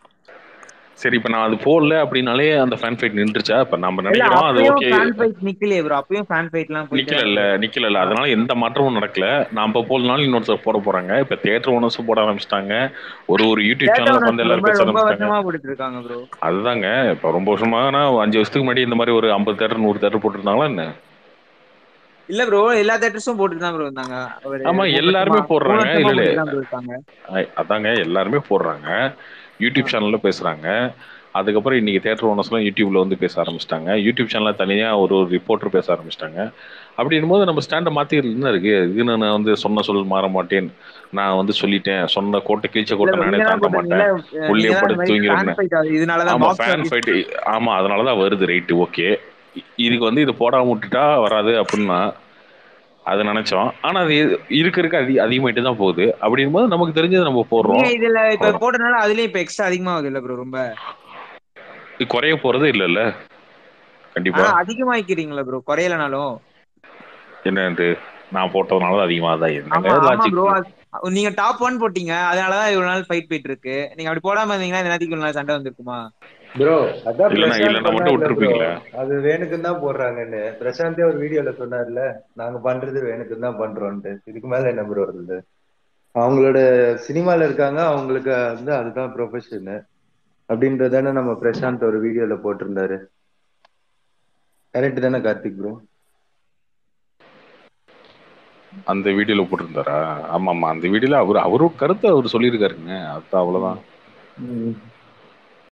சரி இப்போ நான் அது போடல அப்படின்னாலே அந்த ஃபேன் ஃபைட் நின்றுச்சா இப்போ நம்ம இல்ல நினைக்கிறோம் அது அப்பயும் ஓகே ஃபேன் ஃபைட் நிக்கலையே ப்ரோ அப்பயும் ஃபேன் ஃபைட் எல்லாம் போயிட்டு நிக்கல இல்ல நிக்கல இல்ல அதனால எந்த மாற்றமும் நடக்கல நான் இப்போ போலனாலும் இன்னொருத்தர் போட போறாங்க இப்ப தியேட்டர் ஓனர்ஸும் போட ஆரம்பிச்சிட்டாங்க ஒரு ஒரு யூடியூப் Theatre சேனல்ல owners வந்து எல்லாரும் ரொம்ப பேச ரொம்ப ஆரம்பிச்சிட்டாங்க வருஷமா போட்டுட்டு இருக்காங்க ப்ரோ அதுதாங்க இப்போ ரொம்ப வருஷமா அஞ்சு வருஷத்துக்கு முன்னாடி இந்த மாதிரி ஒரு ஐம்பது தேட்டர் நூறு தேட்டர் போட்டிருந்தாங்களா என்ன இல்ல ப்ரோ எல்லா தேட்டர்ஸும் போட்டுட்டு தான் ப்ரோ இருந்தாங்க ஒரு ஆமா ரொம்ப எல்லாருமே வருஷமா மூணு போடுறாங்க வருஷமா இல்ல இல்ல போட்டுட்டு தான் ப்ரோ இருக்காங்க ஐ- அதாங்க எல்லாருமே போடுறாங்க யூடியூப் சேனல்ல பேசுறாங்க அதுக்கப்புறம் இன்னைக்கு தேட்டர் ஓனர்ஸ்லாம் யூடியூப்ல வந்து பேச ஆரம்பிச்சிட்டாங்க யூடியூப் சேனல்ல தனியா ஒரு ஒரு ரிப்போர்ட்டர் பேச ஆரம்பிச்சிட்டாங்க அப்படின்னும் போது நம்ம ஸ்டாண்டை மாத்திக்கிறது என்ன இருக்கு இது நான் வந்து சொன்ன சொல் மாற மாட்டேன் நான் வந்து சொல்லிட்டேன் சொன்ன கோட்டை கீழ்ச்ச இல்ல கோட்டை ப்ரோ நானே நீங்க தான் தாண்ட போட்டிருந்தீங்களா மாட்டேன் உள்ளே நீங்க தான் இந்த படுத்து மாதிரி ஃபேன் தூங்கிறேன்னு ஃபைட் ஆகுது இதனாலதான் ஆமா பாக்ஸ் ஃபேன் ஆஃபீஸ் ஃபைட் ஆமா அதனாலதான் வருது ரைட்டு ஓகே இதுக்கு வந்து இது போடாம விட்டுட்டா வராது அப்படின்னா அதை நினைச்சோம் ஆனா அது இருக்க இருக்க அதி அதிகமாயிட்டு தான் போகுது அப்படின்னும் போது நமக்கு தெரிஞ்சதை நம்ம போடுறோம் நீங்க இதுல இப்ப அவ்வளவுதான் போட்டனால அதுலயும் இப்ப எக்ஸ்ட்ரா அதிகமா ஆகுது இல்ல ப்ரோ ரொம்ப இது குறைய போறது இல்லைல்ல கண்டிப்பா ஆனா அதிகமாக்கிறீங்களா ப்ரோ குறையலனாலும் என்னது நான் போட்டதுனால தான் அதிகமாக தான் ஆமா என்னங்க ஆமா லாஜிக் ப்ரோ நீங்க டாப் ஒன் போட்டீங்க அதனாலதான் இவ்வளவு நாள் ஃபைட் போயிட்டு இருக்கு நீங்க அப்படி போடாம இருந்தீங்கன்னா இந்த நேரத்துக்கு இவ்வளவு நாள் சண்டை வந்திருக்குமா ப்ரோ அதான் இல்லைன்னா பிரசாந்த் இல்லைன்னா மட்டும் சொன்னார்ல ப்ரோ விட்டுருப்பீங்களா அது வேணுக்குன்னு தான் போடுறாங்கன்னு பிரசாந்தே ஒரு வீடியோல சொன்னார்ல நாங்க பண்றது வேணுக்குன்னு தான் பண்றோம்ட்டு இதுக்கு மேல என்ன ப்ரோ இருக்குது அவங்களோட சினிமால இருக்காங்க அவங்களுக்கு வந்து அதுதான் ப்ரொஃபஷன் அப்படின்றதானே நம்ம பிரசாந்த் ஒரு வீடியோல போட்டிருந்தாரு கரெக்ட் தானே கார்த்திக் ப்ரோ அந்த வீடியோல போட்டிருந்தாரா ஆமா ஆமா அந்த வீடியோல அவர் அவரும் கருத்தை அவர் சொல்லியிருக்காருங்க அது அவ்வளவுதான் ம்